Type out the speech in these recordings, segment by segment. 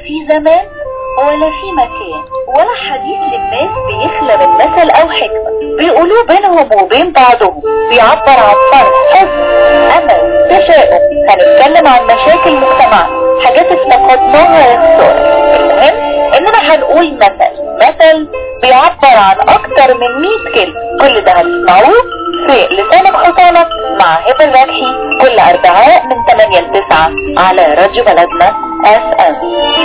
في زمان ولا في مكان ولا حديث للناس بيخلى من مثل او حكمة بيقولوه بينهم وبين بعضهم بيعبر عن فرح حزن امل تشاؤم هنتكلم عن مشاكل مجتمعنا حاجات افتقدناها يا خسارة المهم اننا هنقول مثل مثل بيعبر عن اكتر من 100 كلمة كل ده هتسمعوه في لسانك حصانك مع هبة الربحي كل اربعاء من 8 ل 9 على راديو بلدنا اس ام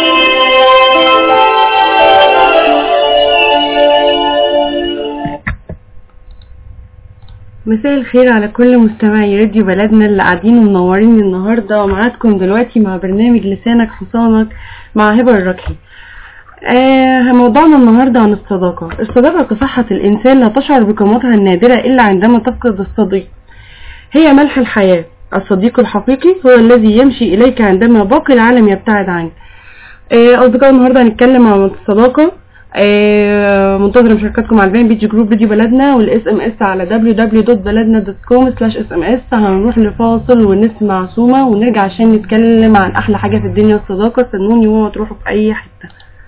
مساء الخير على كل مستمعي راديو بلدنا اللي قاعدين ومنورين النهارده ومعاكم دلوقتي مع برنامج لسانك حصانك مع هبة الركحي آه موضوعنا النهاردة عن الصداقة الصداقة كصحة الإنسان لا تشعر بقيمتها النادرة إلا عندما تفقد الصديق هي ملح الحياة الصديق الحقيقي هو الذي يمشي إليك عندما باقي العالم يبتعد عنك آه أصدقاء النهاردة هنتكلم عن الصداقة آه منتظرة مشاركاتكم على البان بيج جروب فيديو بلدنا والاس ام اس على www.baladna.com سلاش اس ام اس هنروح لفاصل ونسمع سومة ونرجع عشان نتكلم عن احلى حاجة في الدنيا الصداقة استنوني وما تروحوا في اي حتة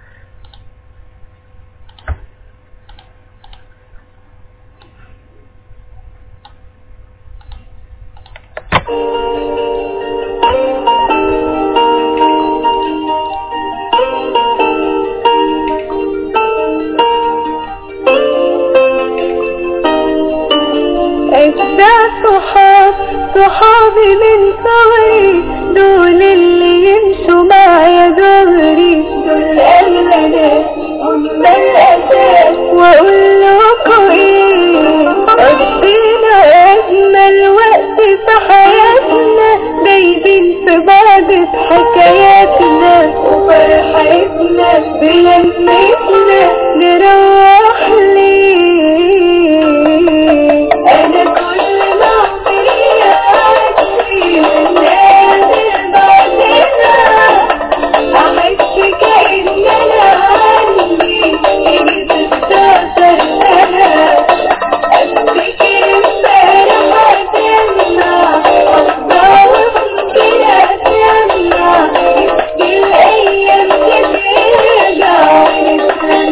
صحاب صحابي من صغري دول اللي يمشوا معايا ظهري دول أهلنا هم الأساس وأقول لكم إيه قضينا أجمل وقت في حياتنا دايبين في بعض في حكاياتنا وفرحتنا بلمتنا نروح ليه أنا كل ما عمري أعدي ونازل بعدنا أحس كأن أنا عندي يجي ستاشر سنة أفتكر امبارح هتمنع أفضل ممكن أتمنع نفسي الأيام ترجع ونتلم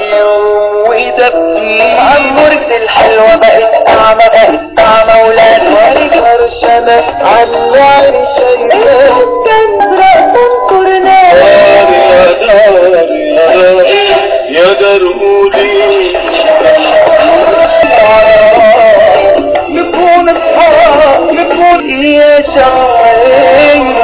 يوم ودبني عمرت الحلوة بقت أعمى بقت أعمى ولاد ورجع الشمس عالنار شايفاه كان رأسا كرناه يا دار يا ضروري نكون اصحاب نكون يا شعرين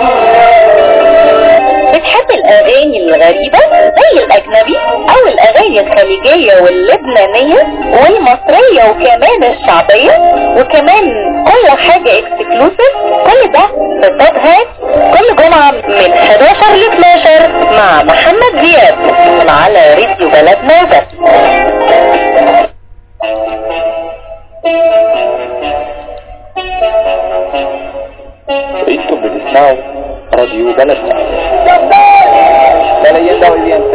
بتحب الأغاني الغريبة زي الأجنبي أو الأغاني الخليجية واللبنانية والمصرية وكمان الشعبية وكمان كل حاجة اكسكلوسيف كل ده في توب هات كل جمعة من 11 ل 12 مع محمد زياد على راديو بلدنا وبس انتم بتسمعوا راديو بلدنا La leyenda viviente.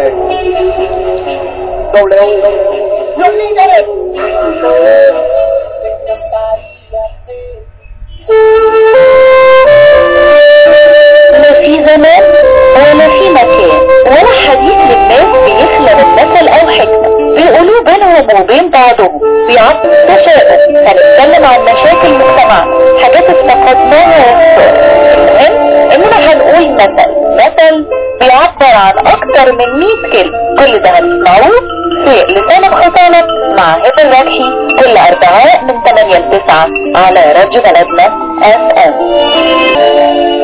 W. Los líderes. لا في زمان ولا في مكان ولا حديث للناس بيخلى من مثل او حكمة بيقولوا بينهم وبين بعضهم بيعطوا تشاؤم هنتكلم عن مشاكل مجتمعنا حاجات افتقدناها المهم اننا هنقول مثل مثل بيعبر عن اكتر من 100 كلمة كل ده هتسمعوه في لسانك خطانك مع هبة الركحي كل اربعاء من 8 ل 9 على راديو بلدنا اف ام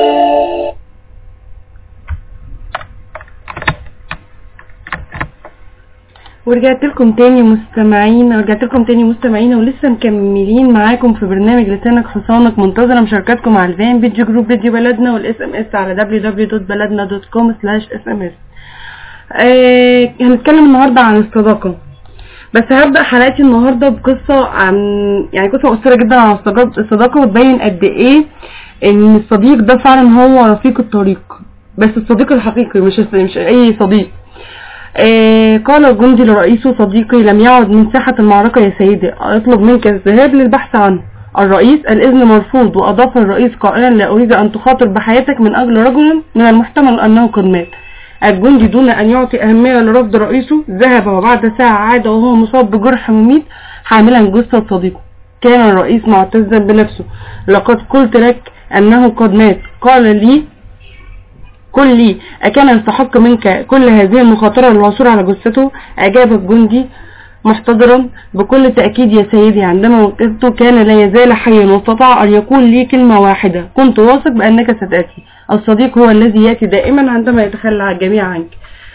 ورجعت لكم تاني مستمعين ورجعت لكم تاني مستمعين ولسه مكملين معاكم في برنامج لسانك حصانك منتظرة مشاركاتكم على الفان بيج جروب راديو بلدنا والاس ام اس على www.baladna.com/sms آه هنتكلم النهاردة عن الصداقة بس هبدأ حلقتي النهاردة بقصة عن يعني قصة مؤثرة جدا عن الصداقة- الصداقة وتبين قد ايه ان الصديق ده فعلا هو رفيق الطريق بس الصديق الحقيقي مش مش اي صديق آه، قال الجندي لرئيسه صديقي لم يعد من ساحة المعركة يا سيدي أطلب منك الذهاب للبحث عنه الرئيس الإذن مرفوض وأضاف الرئيس قائلا لا أريد أن تخاطر بحياتك من أجل رجل من المحتمل أنه قد مات الجندي دون أن يعطي أهمية لرفض رئيسه ذهب وبعد ساعة عاد وهو مصاب بجرح مميت حاملا جثة صديقه كان الرئيس معتزا بنفسه لقد قلت لك أنه قد مات قال لي قل لي أكان يستحق منك كل هذه المخاطرة للعثور على جثته أجاب الجندي محتضرا بكل تأكيد يا سيدي عندما وقفت كان لا يزال حيا واستطاع أن يقول لي كلمة واحدة كنت واثق بأنك ستأتي الصديق هو الذي يأتي دائما عندما يتخلى الجميع عنك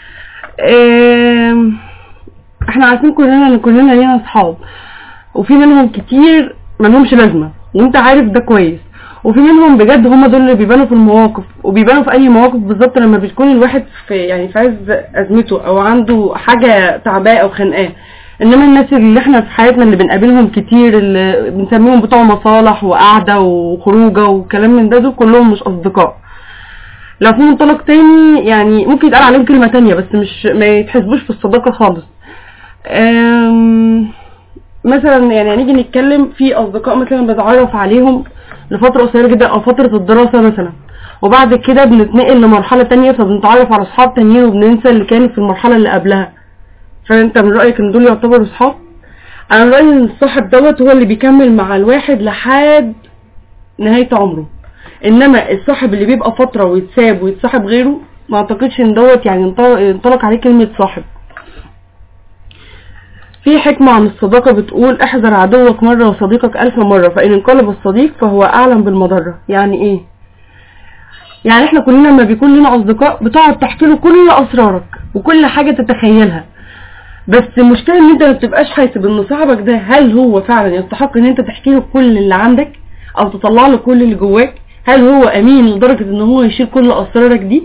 آم، احنا عارفين كلنا ان كلنا لينا اصحاب وفي منهم كتير ملهمش لازمة وانت عارف ده كويس وفي منهم بجد هم دول اللي بيبانوا في المواقف وبيبانوا في اي مواقف بالظبط لما بتكون الواحد في يعني في عز ازمته او عنده حاجة تعباه او خانقاه انما الناس اللي احنا في حياتنا اللي بنقابلهم كتير اللي بنسميهم بتوع مصالح وقعدة وخروجة وكلام من ده دول كلهم مش اصدقاء لو في منطلق تاني يعني ممكن يتقال عليهم كلمة تانية بس مش ما يتحسبوش في الصداقة خالص أم، مثلا يعني هنيجي نتكلم في اصدقاء مثلا بتعرف عليهم لفترة قصيرة جدا او فترة الدراسة مثلا وبعد كده بنتنقل لمرحلة تانية فبنتعرف على اصحاب تانيين وبننسى اللي كانوا في المرحلة اللي قبلها فانت من رأيك ان دول يعتبروا اصحاب انا من رأيي ان الصاحب دوت هو اللي بيكمل مع الواحد لحد نهاية عمره انما الصاحب اللي بيبقى فترة ويتساب ويتصاحب غيره ما اعتقدش ان دوت يعني ينطلق ينطلق عليه كلمة صاحب في حكمة عن الصداقة بتقول احذر عدوك مرة وصديقك ألف مرة فإن انقلب الصديق فهو أعلم بالمضرة يعني ايه يعني احنا كلنا لما بيكون لنا أصدقاء بتقعد تحكي له كل أسرارك وكل حاجة تتخيلها بس المشكلة ان انت ما بتبقاش حاسب ان صاحبك ده هل هو فعلا يستحق ان انت تحكي له كل اللي عندك او تطلع له كل اللي جواك هل هو امين لدرجة ان هو يشيل كل اسرارك دي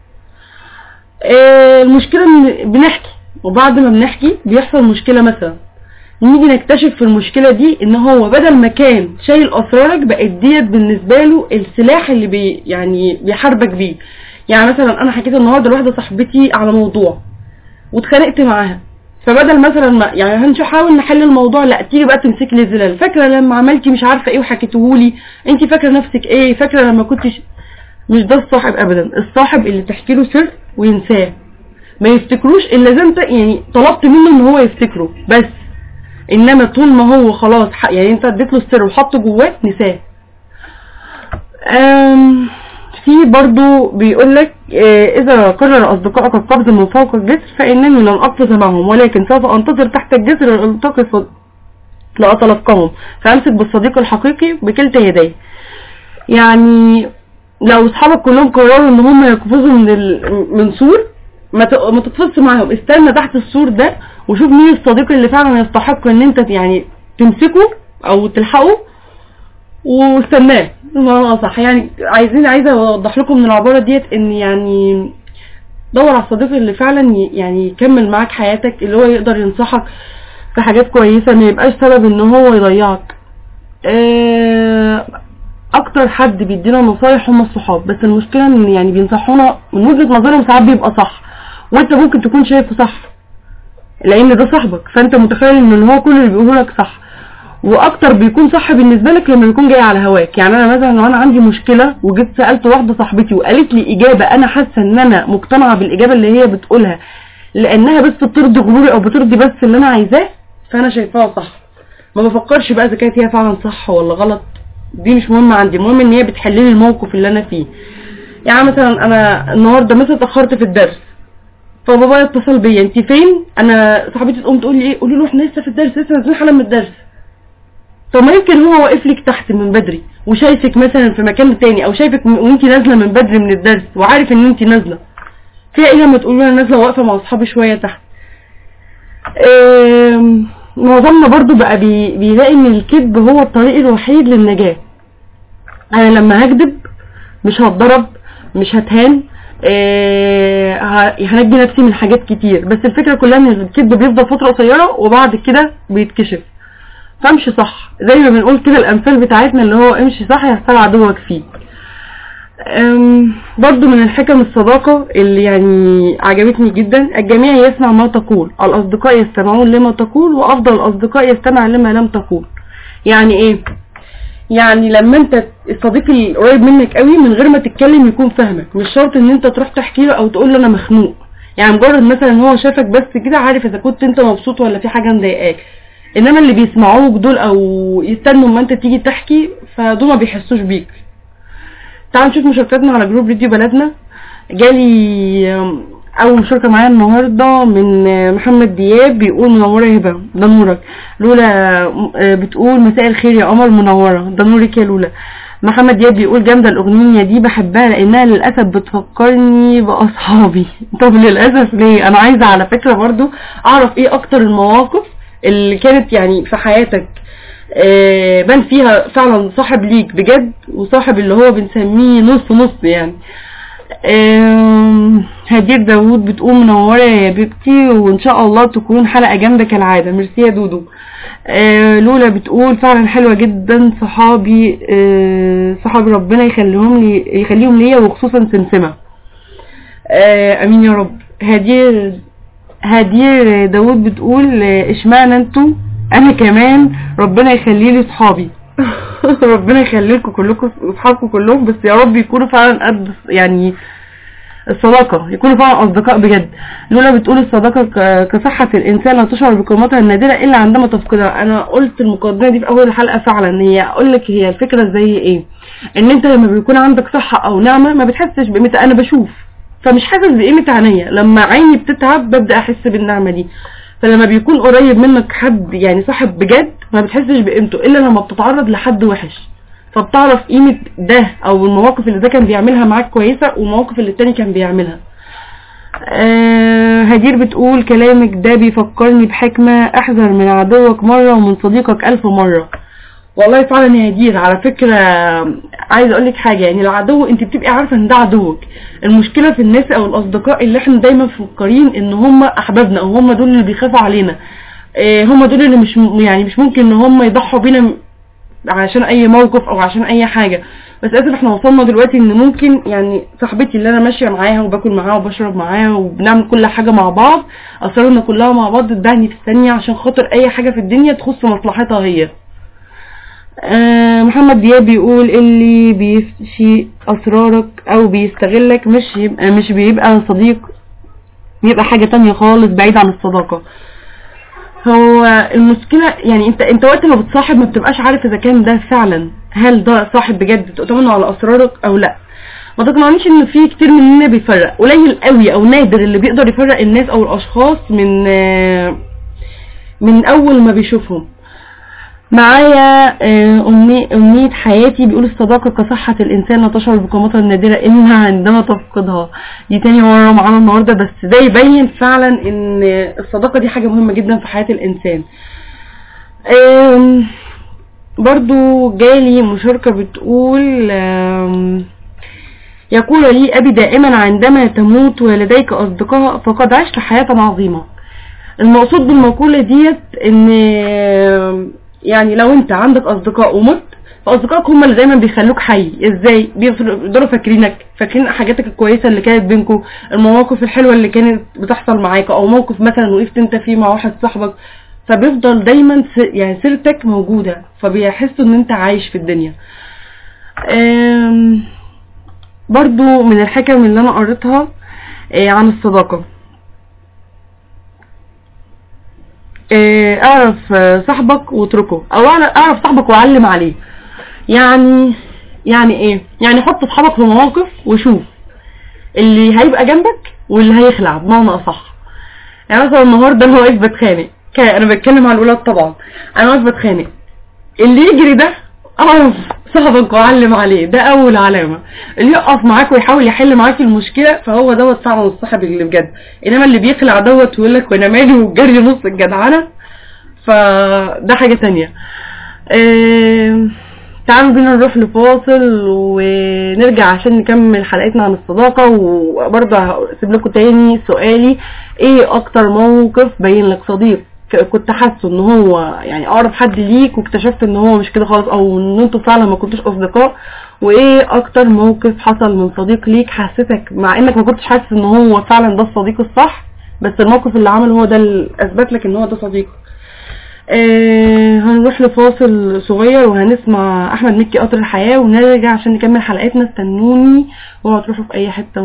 آه، المشكلة ان بنحكي وبعد ما بنحكي بيحصل مشكلة مثلا نيجي نكتشف في المشكلة دي ان هو بدل ما كان شايل اسرارك بقت ديت بالنسبة له السلاح اللي بي يعني بيحاربك بيه يعني مثلا انا حكيت النهارده لواحدة صاحبتي على موضوع واتخانقت معاها فبدل مثلا ما يعني هنحاول نحل الموضوع لا تيجي بقى تمسك لي زلال فاكره لما عملتي مش عارفه ايه وحكيتهولي انت فاكره نفسك ايه فاكره لما كنتش مش ده الصاحب ابدا الصاحب اللي تحكي له سر وينساه ما يفتكروش الا اذا انت يعني طلبت منه ان هو يفتكره بس انما طول ما هو خلاص ح- يعني انت اديت له السر وحطه جواه نساه أم، في برضو بيقول لك اذا قرر اصدقائك القفز من فوق الجسر فانني لن اقفز معهم ولكن سوف انتظر تحت الجسر الالتقي صد- لأتلقاهم فامسك بالصديق الحقيقي بكلتا يديه يعني لو اصحابك كلهم قرروا ان هم يقفزوا من ال... من سور ما ت... ما تقفزش معاهم استنى تحت السور ده وشوف مين الصديق اللي فعلا يستحق ان انت يعني تمسكه او تلحقه واستناه بمعنى اصح يعني عايزين عايزه اوضح لكم من العباره ديت ان يعني دور على الصديق اللي فعلا ي- يعني يكمل معاك حياتك اللي هو يقدر ينصحك في حاجات كويسه ما يبقاش سبب ان هو يضيعك آه، اكتر حد بيدينا نصايح هم الصحاب بس المشكله ان يعني بينصحونا من وجهه نظرهم ساعات بيبقى صح وانت ممكن تكون شايفه صح لان ده صاحبك فانت متخيل ان اللي هو كل اللي بيقوله لك صح واكتر بيكون صح بالنسبه لك لما يكون جاي على هواك يعني انا مثلا لو انا عندي مشكله وجيت سالت واحده صاحبتي وقالت لي اجابه انا حاسه ان انا مقتنعه بالاجابه اللي هي بتقولها لانها بس بترضي غروري او بترضي بس اللي انا عايزاه فانا شايفاها صح ما بفكرش بقى اذا كانت هي فعلا صح ولا غلط دي مش مهمه عندي المهم ان هي بتحل لي الموقف اللي انا فيه يعني مثلا انا النهارده مثلا اتاخرت في الدرس فبابايا اتصل بيا انت فين انا صاحبتي تقوم تقول لي ايه قولي له احنا لسه في الدرس لسه نازلين حالا من الدرس طب ما يمكن هو واقف لك تحت من بدري وشايفك مثلا في مكان تاني او شايفك م- وانت نازله من بدري من الدرس وعارف ان انت نازله فيها ايه لما تقولي انا نازله واقفه مع اصحابي شويه تحت آم، معظمنا برضو بقى بي بيلاقي ان الكذب هو الطريق الوحيد للنجاة انا لما هكذب مش هتضرب مش هتهان آه، ه- هنجي نفسي من حاجات كتير بس الفكرة كلها ان الكذب بيفضل فترة قصيرة وبعد كده بيتكشف فامشي صح زي ما بنقول كده الامثال بتاعتنا اللي هو امشي صح يحصل عدوك فيك أم، برضو من الحكم الصداقة اللي يعني عجبتني جدا الجميع يسمع ما تقول الأصدقاء يستمعون لما تقول وأفضل الأصدقاء يستمع لما لم تقول يعني إيه؟ يعني لما انت الصديق القريب منك قوي من غير ما تتكلم يكون فاهمك مش شرط ان انت تروح تحكي له او تقول له انا مخنوق يعني مجرد مثلا ان هو شافك بس كده عارف اذا كنت انت مبسوط ولا في حاجه مضايقاك انما اللي بيسمعوك دول او يستنوا اما انت تيجي تحكي فدول ما بيحسوش بيك تعالوا نشوف مشاركاتنا على جروب راديو بلدنا جالي آم، اول مشاركه معايا النهارده من آه، محمد دياب بيقول منوره هبه ده نورك لولا آه، بتقول مساء الخير يا قمر منوره ده نورك يا لولا محمد دياب بيقول جامده الاغنيه دي بحبها لانها للاسف بتفكرني باصحابي طب للاسف ليه انا عايزه على فكره برضو اعرف ايه اكتر المواقف اللي كانت يعني في حياتك آه، بان فيها فعلا صاحب ليك بجد وصاحب اللي هو بنسميه نص نص يعني آم، هدير داوود بتقول منورة يا بيبتي وان شاء الله تكون حلقة جامدة كالعادة ميرسي يا دودو آه، لولا بتقول فعلا حلوة جدا صحابي آه، صحابي ربنا يخليهم لي يخليهم ليا وخصوصا سمسمة آه، امين يا رب هدير هدير داوود بتقول آه، اشمعنى انتوا انا كمان ربنا يخلي لي صحابي ربنا يخلي لكم كلكم اصحابكم كلهم بس يا رب يكونوا فعلا قد يعني الصداقة يكونوا فعلا أصدقاء بجد لولا بتقول الصداقة ك- كصحة الإنسان لا تشعر بقيمتها النادرة إلا عندما تفقدها أنا قلت المقدمة دي في أول الحلقة فعلا هي أقول لك هي الفكرة زي إيه إن أنت لما بيكون عندك صحة أو نعمة ما بتحسش بقيمتها أنا بشوف فمش حاسس بقيمة عينيا لما عيني بتتعب ببدأ أحس بالنعمة دي فلما بيكون قريب منك حد يعني صاحب بجد ما بتحسش بقيمته إلا لما بتتعرض لحد وحش فبتعرف قيمة ده او المواقف اللي ده كان بيعملها معاك كويسة والمواقف اللي التاني كان بيعملها آه هدير بتقول كلامك ده بيفكرني بحكمة احذر من عدوك مرة ومن صديقك الف مرة والله فعلا يا هدير على فكرة عايزة اقولك حاجة يعني العدو انت بتبقي عارفة ان ده عدوك المشكلة في الناس او الاصدقاء اللي احنا دايما مفكرين ان هم احبابنا او هم دول اللي بيخافوا علينا آه هم دول اللي مش م- يعني مش ممكن ان هم يضحوا بينا عشان اي موقف او عشان اي حاجة بس اسف احنا وصلنا دلوقتي ان ممكن يعني صاحبتي اللي انا ماشية معاها وباكل معاها وبشرب معاها وبنعمل كل حاجة مع بعض اسرارنا كلها مع بعض تدعني في الثانية عشان خاطر اي حاجة في الدنيا تخص مصلحتها هي آه محمد دياب بيقول اللي بيفشي اسرارك او بيستغلك مش يبقى مش بيبقى صديق بيبقى حاجة تانية خالص بعيد عن الصداقة هو المشكلة يعني انت انت وقت ما بتصاحب ما بتبقاش عارف اذا كان ده فعلا هل ده صاحب بجد تؤتمنه على اسرارك او لا ما تقنعنيش ان في كتير مننا بيفرق قليل قوي او نادر اللي بيقدر يفرق الناس او الاشخاص من آه، من اول ما بيشوفهم معايا آه، أمني- أمنية حياتي بيقول الصداقة كصحة الإنسان لا تشعر بقيمتها النادرة إلا عندما تفقدها دي تاني مرة معانا النهاردة بس ده يبين فعلا إن الصداقة دي حاجة مهمة جدا في حياة الإنسان آم، برضو جالي مشاركة بتقول آم، يقول لي أبي دائما عندما تموت ولديك أصدقاء فقد عشت حياة عظيمة المقصود بالمقولة ديت ان يعني لو انت عندك اصدقاء ومت فاصدقائك هم اللي دايما بيخلوك حي ازاي بيفضلوا فاكرينك فاكرين حاجاتك الكويسه اللي كانت بينكم المواقف الحلوه اللي كانت بتحصل معاك او موقف مثلا وقفت انت فيه مع واحد صاحبك فبيفضل دايما س- يعني سيرتك موجوده فبيحسوا ان انت عايش في الدنيا أم، برضو من الحكم اللي انا قريتها آه، عن الصداقه آه، اعرف آه، صاحبك واتركه او أعرف- اعرف صاحبك وعلم عليه يعني يعني ايه يعني حط صحابك في مواقف وشوف اللي هيبقى جنبك واللي هيخلع بمعنى اصح يعني مثلا النهارده انا واقف بتخانق ك- انا بتكلم على الولاد طبعا انا واقف بتخانق اللي يجري ده اعرف صاحبك وعلم عليه ده اول علامة اللي يقف معاك ويحاول يحل معاك المشكلة فهو دوت فعلا الصاحب اللي بجد انما اللي بيخلع دوت ويقول لك وانا مالي والجري نص الجدعنة فده حاجة تانية آم، تعالوا بينا نروح لفاصل ونرجع عشان نكمل حلقتنا عن الصداقة وبرضه هسيب لكم تاني سؤالي ايه اكتر موقف بين لك صديق ك- كنت حاسه ان هو يعني اقرب حد ليك واكتشفت ان هو مش كده خالص او ان انتوا فعلا ما كنتوش اصدقاء وايه اكتر موقف حصل من صديق ليك حسيتك مع انك ما كنتش حاسس ان هو فعلا ده الصديق الصح بس الموقف اللي عمله هو ده اللي اثبت لك ان هو ده صديقك آه هنروح لفاصل صغير وهنسمع احمد مكي قطر الحياة ونرجع عشان نكمل حلقتنا استنوني وما تروحوا في اي حتة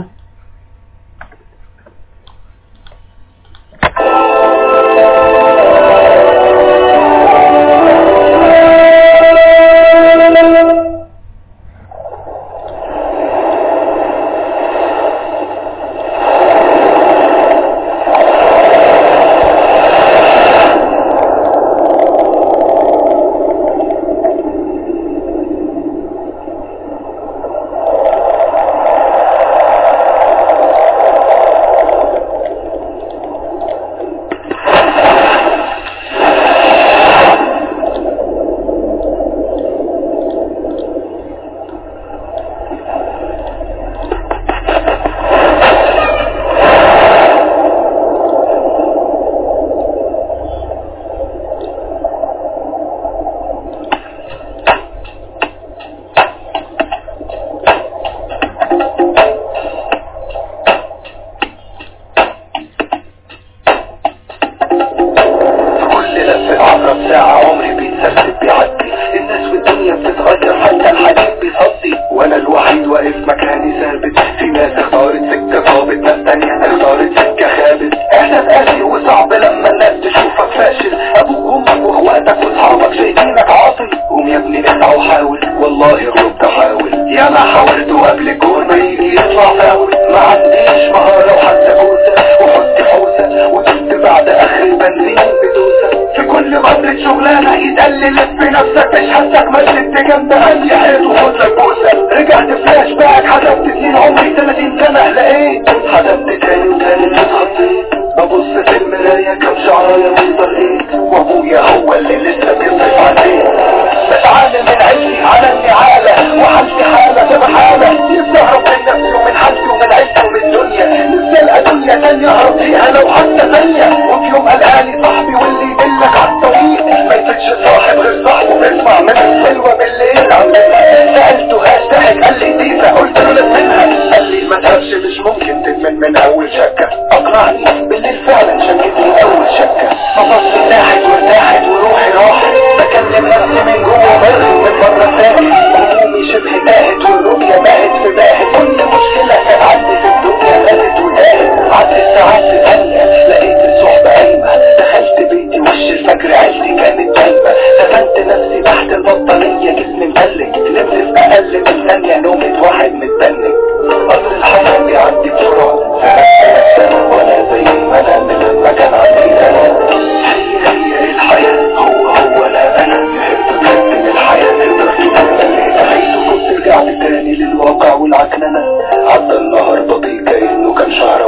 كل لفة عقرب ساعة عمري بيتسرسب بيعدي الناس والدنيا بتتغير حتى الحديد بيصدي وانا الوحيد واقف مكاني ثابت في ناس اختارت سكة صابت ناس تانية اختارت سكة خابت احساس قاسي وصعب لما الناس تشوفك فاشل ابوك وامك واخواتك واصحابك شايفينك عاطل قوم يا ابني اسعى وحاول والله غلطت حاول يا ما حاولت وقبل الجول ما يجي يطلع فاول ما عنديش مهارة وحتى كوسة وحط حوسة وكنت بعد اخر البنزين بدوسة في كل مرة شغلانة يتقلل في نفسك مش حاسك مشيت جنب اي حيط وخد لك بوسة رجعت فلاش باك حسبت سنين عمري 30 سنة لقيت حسبت تاني وتاني اتخطيت ببص في المراية كم شعراية وطريت وابويا هو اللي لسه بيصرف عليه بتعامل من عيشي على النعالة وحالتي حالة تبقى حالة نفسي اهرب من نفسي ومن حالتي ومن عيشتي ومن الدنيا نفسي القى دنيا تانية اهرب فيها لو حتى ثانية وفي يوم قلقاني صاحبي واللي يدلك على الطريق ما يفيدش صاحب غير صاحبه بيسمع من الحلوة بالليل عمال سألته هاشتاج قال لي دي فقلت له منها قال لي ما تهبش مش ممكن تدمن من اول شكة اقنعني بالليل فعلا شكتني اول شكة مفصل ناحت وارتاحت وروحي راحت بكلم نفسي من جوه برغي من بره ساكت همومي شبه تاهت والرؤية باهت في باهت كل مشكلة كانت عندي في الدنيا فاتت وتاهت عدت الساعات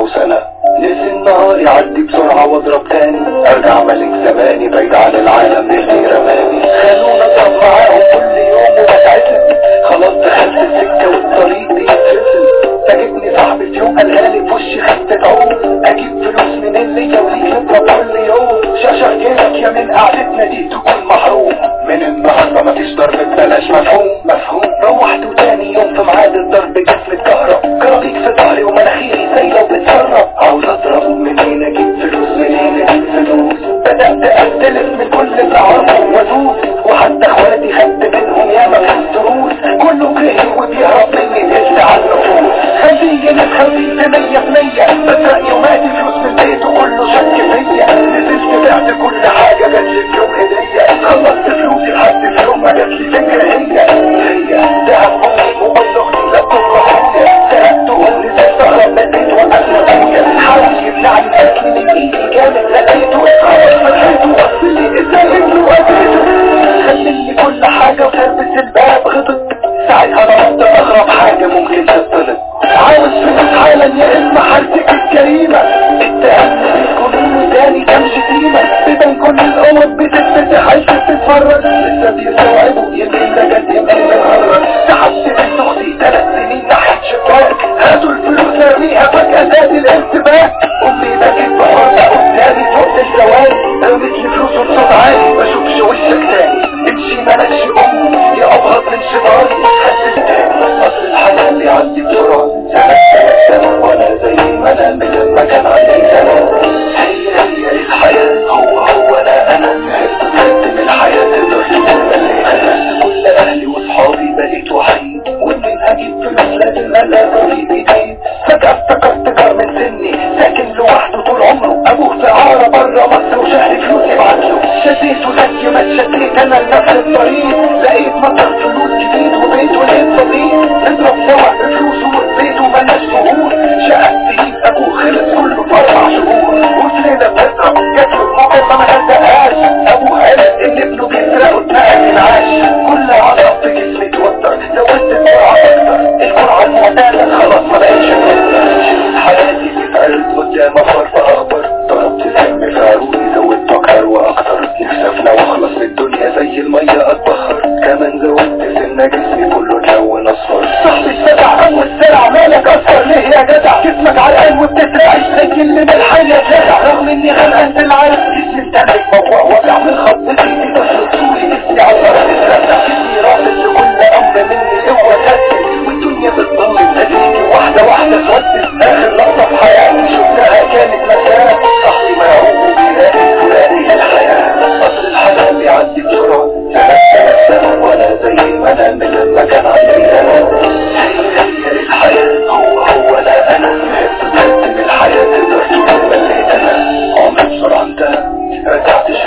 سنة نسي النهار يعدي بسرعة واضرب تاني ارجع ملك زماني بعيد عن العالم اللي رماني خلونا اضرب معاهم كل يوم وبتعتم خلاص دخلت السكة والطريق بيترسم فاجئني صاحبي في يوم قالها لي في وشي خفة عوم اجيب فلوس منين ليا وليك نضرب كل يوم شاشة جيلك يا من قعدتنا دي تكون محروم من النهارده مفيش ضرب ببلاش مفهوم مفهوم روحت وتاني يوم في ميعاد الضرب جسمي اتكهرب كرابيك في ظهري ومناخيري سايله وبتسرب عاوز اضرب منين اجيب فلوس منين اجيب فلوس بدات استلف من كل اللي اعرفه وادوس وحتى اخواتي خدت منهم ياما في دروس كله كرهي وبيهرب مني تلت على النفوس خليني خليني مية في مية بسرق يوماتي فلوس من البيت وكله شك فيا نزلت بعت كل حاجة جاتلي في يوم هدية خلصت فلوسي لحد في يوم ما جاتلي فكرة هي هي دهب امي وبين اختي لا تفرحوني سرقتهم نزلت اهرب من البيت وقفنا فيا حاول يمنعني الاكل من ايدي جامد لقيته اتخبط فتحته وقف لي ازاي ابني وقفته خليني كل حاجة وثبت الباب غضب ساعتها ضربت اغرب حاجة ممكن تطلب عاوز فلوس حالا يا اما حالتك الكريمة اتهمني بالجنون وتاني كام شتيمة بين كل الامم بتتفتح عايشة تتفرج لسه بيستوعبوا يمكن ده جد يمكن ده مهرج سحبت بنت اختي ثلاث سنين ناحية شباك هاتوا الفلوس نرميها فجأة زاد الانتباه امي بكت بحرقة قدامي فوق الزواج رميت لي فلوس بصوت عالي ما اشوفش وشك تاني امشي مالكش ام يا ابغض من شيطاني حسس تاني اصل الحياة اللي عندي بسرعة سنة سنة سنة وانا زي ما انا من لما كان عندي سنة هي هي الحياة هو هو انا انا زهقت زهقت من الحياة تقدر تقول اللي انا كل اهلي واصحابي بقيت وحيد ومن اجيب فلوس لازم الاقي طريقي جديد فجأة افتكرت جار من سني ساكن لوحده طول عمره ابوه في عارة برا مصر وشهري فلوس يبعتله شديته زي ما اتشديت انا لنفس الطريق لقيت مصدر فلوس جديد وبيت ولقيت صديق نضرب سوا بفلوسه والبيت وملناش شهور شقة تجيب ابوه خلص كله في اربع شهور وفي ليلة بتضرب جات له الموقف ما صدقهاش ابوه عرف ان ابنه بيسرقه اتنقل من عاش كل عصب في جسمي اتوتر زودت الجرعة اكتر الجرعة المعتادة خلاص ما بقتش شريط حياتي بيتعرض قدام افر فاخبر ضربت سم في عروقي زودت اكتر واكتر نفسي افنى واخلص من الدنيا زي المية اتبخر كمان زودت سنة جسمي كله اتلون اصفر صاحبي اتفتح اول سرعة مالك اصفر ليه يا جدع جسمك علقان وبتترعش زي اللي من الحي يا جدع رغم اني غرقان في العالم جسمي متنك موقع وجع من خط ايدي طفل طولي جسمي على الارض اترزع جسمي رافض لكل امر مني قوة تسل والدنيا بتضلم نتيجي واحدة واحدة تودل اخر لحظة في حياتي شفتها كانت مساء صاحبي مرعوب بيلاقي فلاني الحياة اصل الحياة بيعدي بسرعة سنة سنة سنة وانا زي ما انا من لما كان عندي سنة هي هي الحياة هو هو لا انا زهقت زهقت من الحياة تقدر تقول مليت انا عمري بسرعة انتهى رجعت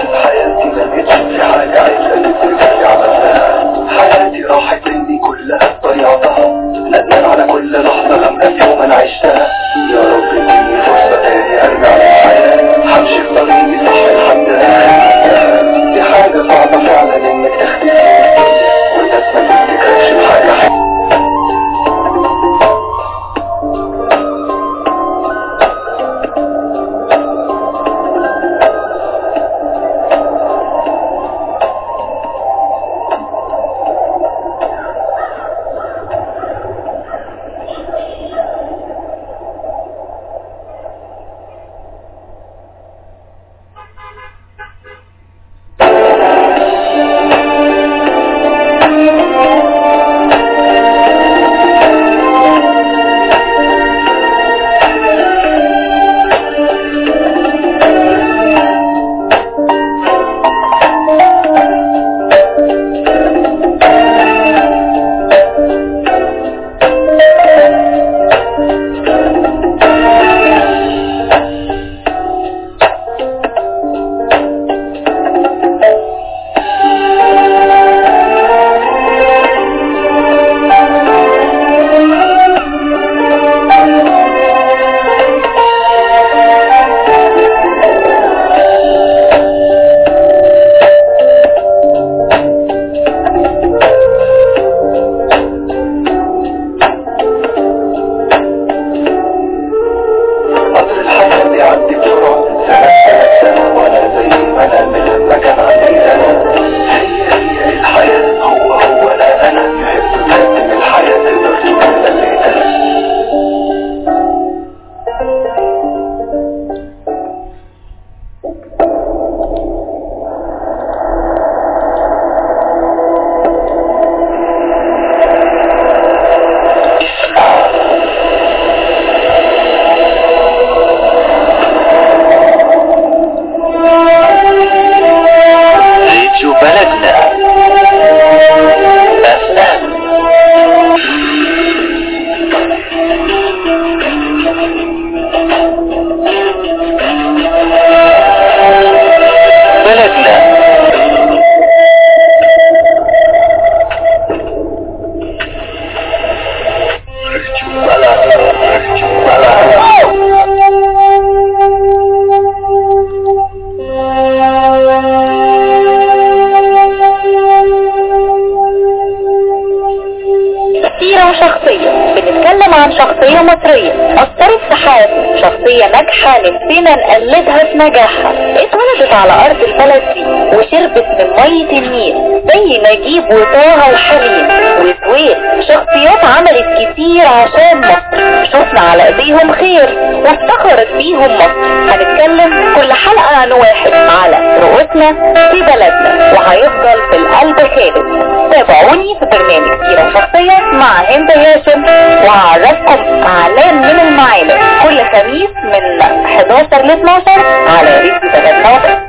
شخصية مصرية أثرت في حياتنا شخصية ناجحة نفسنا نقلدها في نجاحها اتولدت على أرض البلد دي وشربت من مية النيل زي نجيب وطه وحليم وسوير شخصيات عملت كتير عشان مصر شفنا على ايديهم خير وافتخرت بيهم مصر هنتكلم كل حلقة عن واحد على رؤوسنا في بلدنا وهيفضل في القلب خالد تابعوني في برنامج سيرة شخصية مع هند هاشم وهعرفكم اعلان من المعالم كل خميس من 11 ل 12 على ريت بلدنا وبس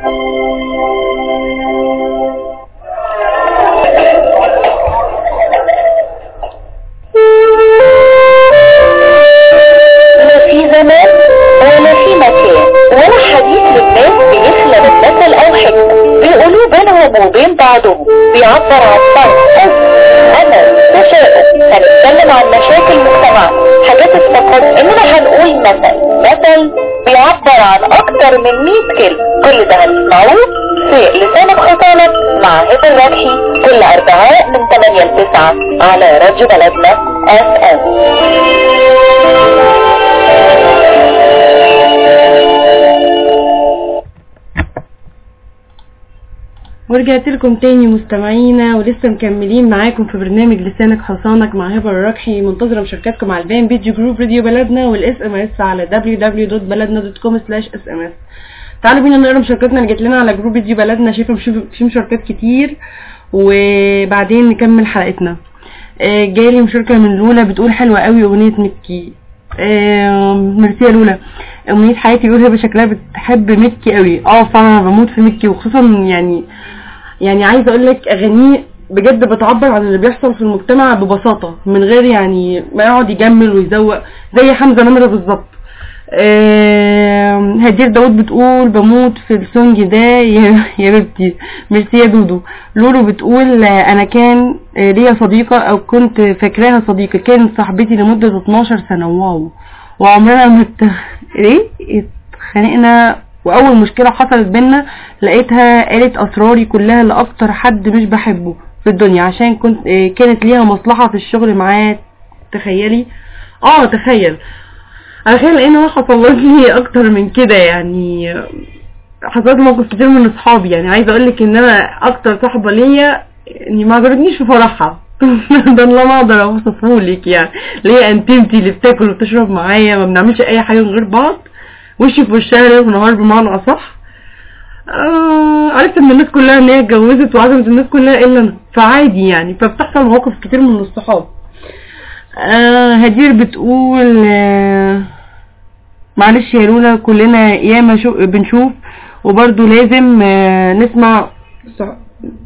لا في زمان ولا في مكان ولا حديث للناس بيخلى من مثل او حكمة بيقولوا بينهم وبين بعضهم بيعبر عن فرق حب امل تشاؤم هنتكلم عن مشاكل مجتمعنا حاجات افتكرت اننا هنقول مثل مثل بيعبر عن اكتر من 100 كلمة كل ده هنسمعوه في لسانك خطانك مع هبة الربحي كل اربعاء من 8 ل 9 على راديو بلدنا اف ام ورجعت لكم تاني مستمعينا ولسه مكملين معاكم في برنامج لسانك حصانك مع هبه الركحي منتظره مشاركاتكم على الفان بيج جروب راديو بلدنا والاس ام اس على www.baladna.com/sms تعالوا بينا نقرا مشاركاتنا اللي جات لنا على جروب راديو بلدنا شايفه مش- في مشاركات كتير وبعدين نكمل حلقتنا آه، جالي مشاركه من لولا بتقول حلوه قوي اغنيه مكي آه، ميرسي يا لولا امنيه حياتي بيقول هبه شكلها بتحب مكي قوي اه فعلا أنا بموت في مكي وخصوصا يعني يعني عايزه اقول لك اغانيه بجد بتعبر عن اللي بيحصل في المجتمع ببساطه من غير يعني ما يقعد يجمل ويزوق زي حمزه نمره بالظبط آم، هدير داود بتقول بموت في السونج ده يا يا بنتي ميرسي يا دودو لولو بتقول آه، انا كان آه، ليا صديقه او كنت فاكراها صديقه كانت صاحبتي لمده 12 سنه واو وعمرنا ما ات- ايه اتخانقنا واول مشكله حصلت بينا لقيتها قالت اسراري كلها لاكتر حد مش بحبه في الدنيا عشان كنت آه، كانت ليها مصلحه في الشغل معاه تخيلي اه تخيل انا تخيل لان انا حصلت لي اكتر من كده يعني حصلت موقف كتير من اصحابي يعني عايزه اقول لك ان انا اكتر صاحبه ليا يعني ما عجبتنيش في فرحها ده اللي انا اقدر اوصفه لك يعني اللي هي انتمتي اللي بتاكل وبتشرب معايا ما بنعملش اي حاجه من غير بعض وشي في وشها ليل ونهار بمعنى اصح آه عرفت ان الناس كلها ان هي اتجوزت وعزمت الناس كلها الا انا فعادي يعني فبتحصل مواقف كتير من الصحاب آه هدير بتقول آه معلش يا لولا كلنا ياما شو بنشوف وبرضو لازم آه نسمع صح-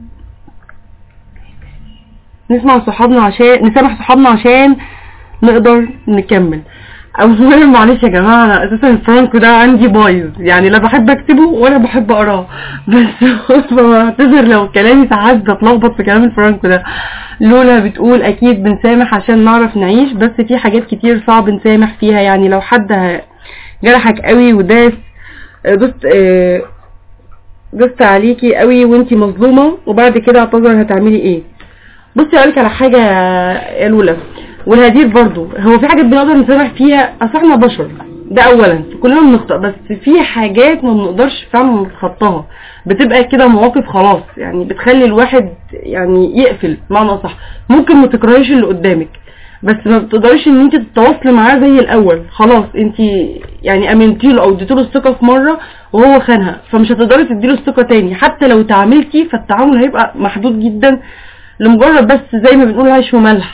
نسمع صحابنا عشان نسامح صحابنا عشان نقدر نكمل اولا معلش يا جماعه انا اساسا الفرانكو ده عندي بايظ يعني لا بحب اكتبه ولا بحب اقراه بس بعتذر لو كلامي ساعات بتلخبط في كلام الفرانكو ده لولا بتقول اكيد بنسامح عشان نعرف نعيش بس في حاجات كتير صعب نسامح فيها يعني لو حد ه- جرحك قوي وداس دوست آه، دوست عليكي قوي وانتي مظلومه وبعد كده اعتذر هتعملي ايه بصي اقولك على حاجه يا لولا والهدير برضو هو في حاجات بنقدر نسامح فيها اصل احنا بشر ده اولا كلنا بنخطأ بس في حاجات ما بنقدرش فعلا نتخطاها بتبقى كده مواقف خلاص يعني بتخلي الواحد يعني يقفل معنى صح ممكن ما تكرهيش اللي قدامك بس ما بتقدريش ان انت تتواصلي معاه زي الاول خلاص انت يعني امنتي له او اديتي له الثقه في مره وهو خانها فمش هتقدري تديله الثقه تاني حتى لو تعاملتي فالتعامل هيبقى محدود جدا لمجرد بس زي ما بنقول عيش وملح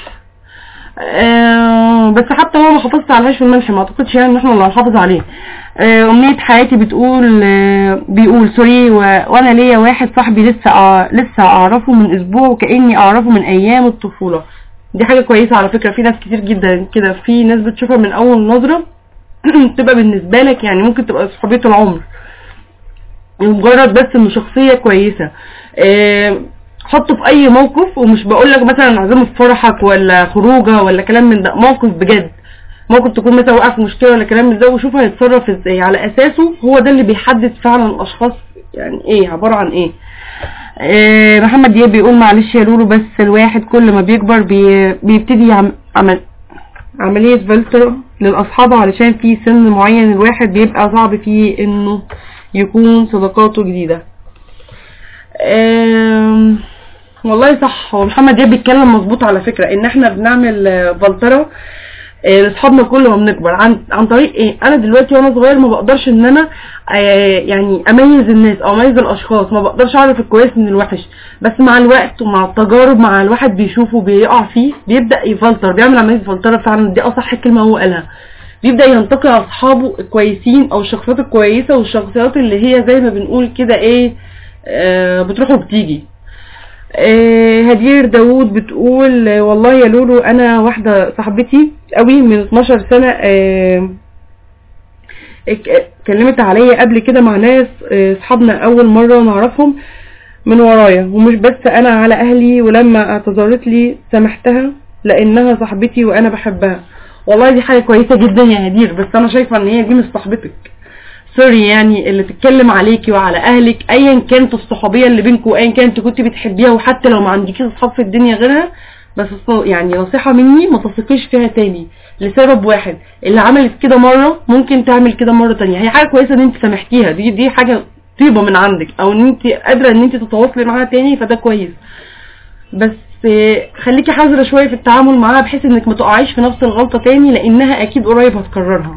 آه بس حتى هو ما حافظت على العيش والملح ما اعتقدش يعني ان احنا اللي هنحافظ عليه آه امنية حياتي بتقول آه بيقول سوري و... وانا ليا واحد صاحبي لسه أع... لسه اعرفه من اسبوع وكاني اعرفه من ايام الطفولة دي حاجة كويسة على فكرة في ناس كتير جدا كده في ناس بتشوفها من اول نظرة تبقى بالنسبة لك يعني ممكن تبقى صحوبية العمر مجرد بس انه شخصية كويسة آه حطه في اي موقف ومش بقول لك مثلا اعزمه في فرحك ولا خروجه ولا كلام من ده موقف بجد ممكن تكون مثلا واقع في مشكله ولا كلام من ده وشوف هيتصرف ازاي على اساسه هو ده اللي بيحدد فعلا الاشخاص يعني ايه عباره عن ايه آه محمد دياب بيقول معلش يا لولو بس الواحد كل ما بيكبر بي بيبتدي يعم- عمل عملية فلتر للأصحاب علشان في سن معين الواحد بيبقى صعب فيه انه يكون صداقاته جديدة آم، والله صح هو محمد دياب بيتكلم مظبوط على فكرة ان احنا بنعمل آه، فلترة آه، لاصحابنا كل ما بنكبر عن عن طريق ايه انا دلوقتي وانا صغير ما بقدرش ان انا آه، يعني اميز الناس او اميز الاشخاص ما بقدرش اعرف الكويس من الوحش بس مع الوقت ومع التجارب مع الواحد بيشوفه بيقع فيه بيبدا يفلتر بيعمل عمليه فلتره فعلا دي اصح كلمه هو قالها بيبدا ينتقي اصحابه الكويسين او الشخصيات الكويسه والشخصيات اللي هي زي ما بنقول كده ايه آه بتروح وبتيجي آه، هدير داوود بتقول آه، والله يا لولو انا واحدة صاحبتي قوي من 12 سنة آه، اتك- اتكلمت عليا قبل كده مع ناس آه، اصحابنا اول مرة نعرفهم من ورايا ومش بس انا على اهلي ولما اعتذرت لي سامحتها لانها صاحبتي وانا بحبها والله دي حاجة كويسة جدا يا هدير بس انا شايفة ان هي دي مش صاحبتك سوري يعني اللي تتكلم عليكي وعلى اهلك ايا كانت الصحوبيه اللي بينكم وايا كانت كنت بتحبيها وحتى لو ما عندكيش اصحاب في الدنيا غيرها بس الص- يعني نصيحه مني ما تثقيش فيها تاني لسبب واحد اللي عملت كده مره ممكن تعمل كده مره تانية هي حاجه كويسه ان انت سامحتيها دي دي حاجه طيبه من عندك او ان انت قادره ان انت تتواصلي معاها تاني فده كويس بس آه، خليكي حذرة شوية في التعامل معاها بحيث انك ما تقعيش في نفس الغلطة تاني لانها اكيد قريب هتكررها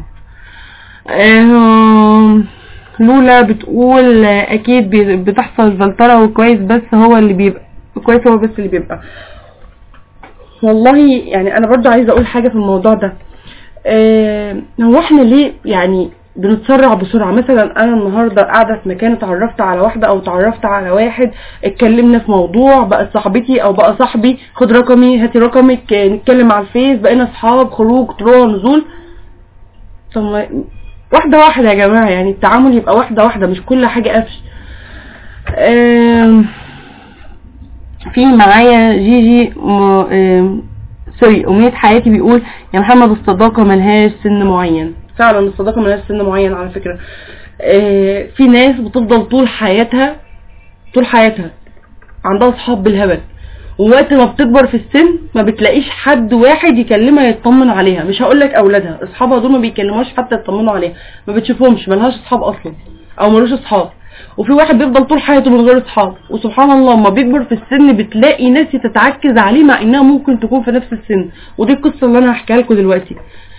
آم، لولا بتقول آه، اكيد بي- بتحصل فلترة وكويس بس هو اللي بيبقى كويس هو بس اللي بيبقى والله يعني انا برضو عايزة اقول حاجة في الموضوع ده آه، هو احنا ليه يعني بنتسرع بسرعة مثلا انا النهاردة قاعدة في مكان اتعرفت على واحدة او اتعرفت على واحد اتكلمنا في موضوع بقت صاحبتي او بقى صاحبي خد رقمي هاتي رقمك آه، نتكلم على الفيس بقينا اصحاب خروج طلوع نزول طب ما- واحدة واحدة يا جماعة يعني التعامل يبقى واحدة واحدة مش كل حاجة قفش آم، في معايا جيجي م- آم، سوري أمنية حياتي بيقول يا محمد الصداقة ملهاش سن معين فعلا الصداقة ملهاش سن معين على فكرة آه، في ناس بتفضل طول حياتها طول حياتها عندها صحاب بالهبل ووقت ما بتكبر في السن ما بتلاقيش حد واحد يكلمها يطمن عليها مش هقول لك اولادها اصحابها دول ما بيكلموش حتى يطمنوا عليها ما بتشوفهمش ملهاش اصحاب اصلا او ملوش اصحاب وفي واحد بيفضل طول حياته من غير اصحاب وسبحان الله لما بيكبر في السن بتلاقي ناس تتعكز عليه مع انها ممكن تكون في نفس السن ودي القصه اللي انا هحكيها لكم دلوقتي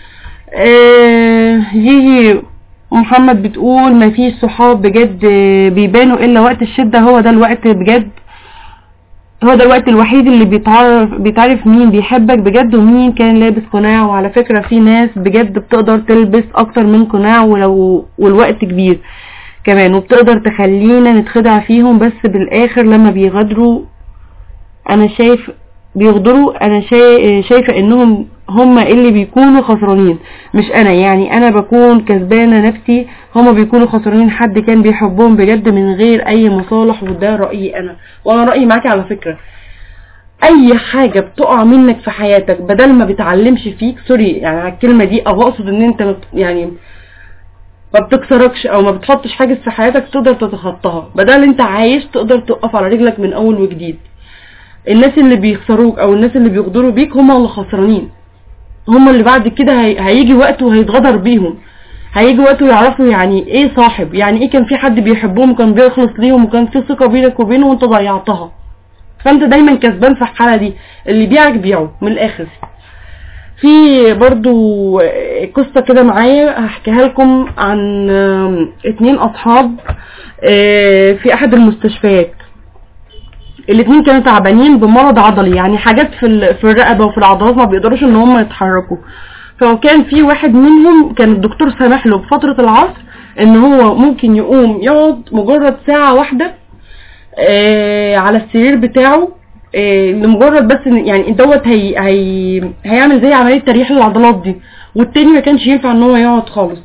آه يجي محمد بتقول ما فيش صحاب بجد آه، بيبانوا الا وقت الشده هو ده الوقت بجد هو ده الوقت الوحيد اللي بيتعرف بيتعرف مين بيحبك بجد ومين كان لابس قناع وعلى فكرة في ناس بجد بتقدر تلبس اكتر من قناع ولو والوقت كبير كمان وبتقدر تخلينا نتخدع فيهم بس بالاخر لما بيغادروا انا شايف بيغدروا انا شايف شايفة انهم هم اللي بيكونوا خسرانين مش انا يعني انا بكون كسبانة نفسي هم بيكونوا خسرانين حد كان بيحبهم بجد من غير اي مصالح وده رأيي انا وانا رأيي معاكي على فكرة اي حاجة بتقع منك في حياتك بدل ما بتعلمش فيك سوري يعني على الكلمة دي او اقصد ان انت مت- يعني ما بتكسركش او ما بتحطش حاجة في حياتك تقدر تتخطاها بدل انت عايش تقدر تقف على رجلك من اول وجديد الناس اللي بيخسروك او الناس اللي بيغدروا بيك هم اللي خسرانين هم اللي بعد كده هي... هيجي وقت وهيتغدر بيهم هيجي وقت ويعرفوا يعني ايه صاحب يعني ايه كان في حد بيحبهم وكان بيخلص ليهم وكان في ثقة بينك وبينه وانت ضيعتها فانت دايما كسبان في الحالة دي اللي بيعك بيعه من الاخر في برضو قصة كده معايا هحكيها لكم عن آم، اتنين اصحاب آه، في احد المستشفيات الاتنين كانوا تعبانين بمرض عضلي يعني حاجات في ال- في الرقبة وفي العضلات ما بيقدروش ان هم يتحركوا فكان في واحد منهم كان الدكتور سامح له بفترة العصر ان هو ممكن يقوم يقعد مجرد ساعة واحدة آه على السرير بتاعه آه لمجرد بس ان يعني دوت هي هي هيعمل زي عملية تريح للعضلات دي والتاني ما كانش ينفع ان هو يقعد خالص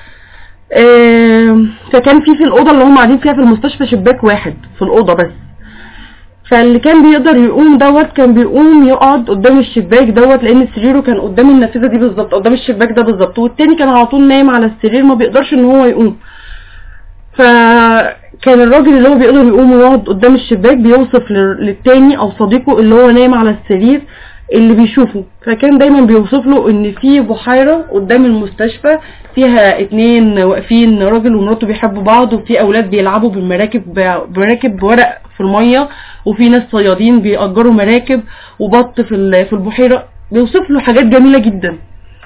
آه فكان في في الأوضة اللي هم قاعدين فيها في المستشفى شباك واحد في الأوضة بس فاللي كان بيقدر يقوم دوت كان بيقوم يقعد قدام الشباك دوت لان سريره كان قدام النافذه دي بالظبط قدام الشباك ده بالظبط والتاني كان على طول نايم على السرير ما بيقدرش ان هو يقوم فكان الراجل اللي هو بيقدر يقوم ويقعد قدام الشباك بيوصف لل- للتاني او صديقه اللي هو نايم على السرير اللي بيشوفه فكان دايما بيوصف له ان في بحيرة قدام المستشفى فيها اتنين واقفين راجل ومراته بيحبوا بعض وفي اولاد بيلعبوا بالمراكب بمراكب ورق في المية وفي ناس صيادين بيأجروا مراكب وبط في ال- في البحيرة بيوصف له حاجات جميلة جدا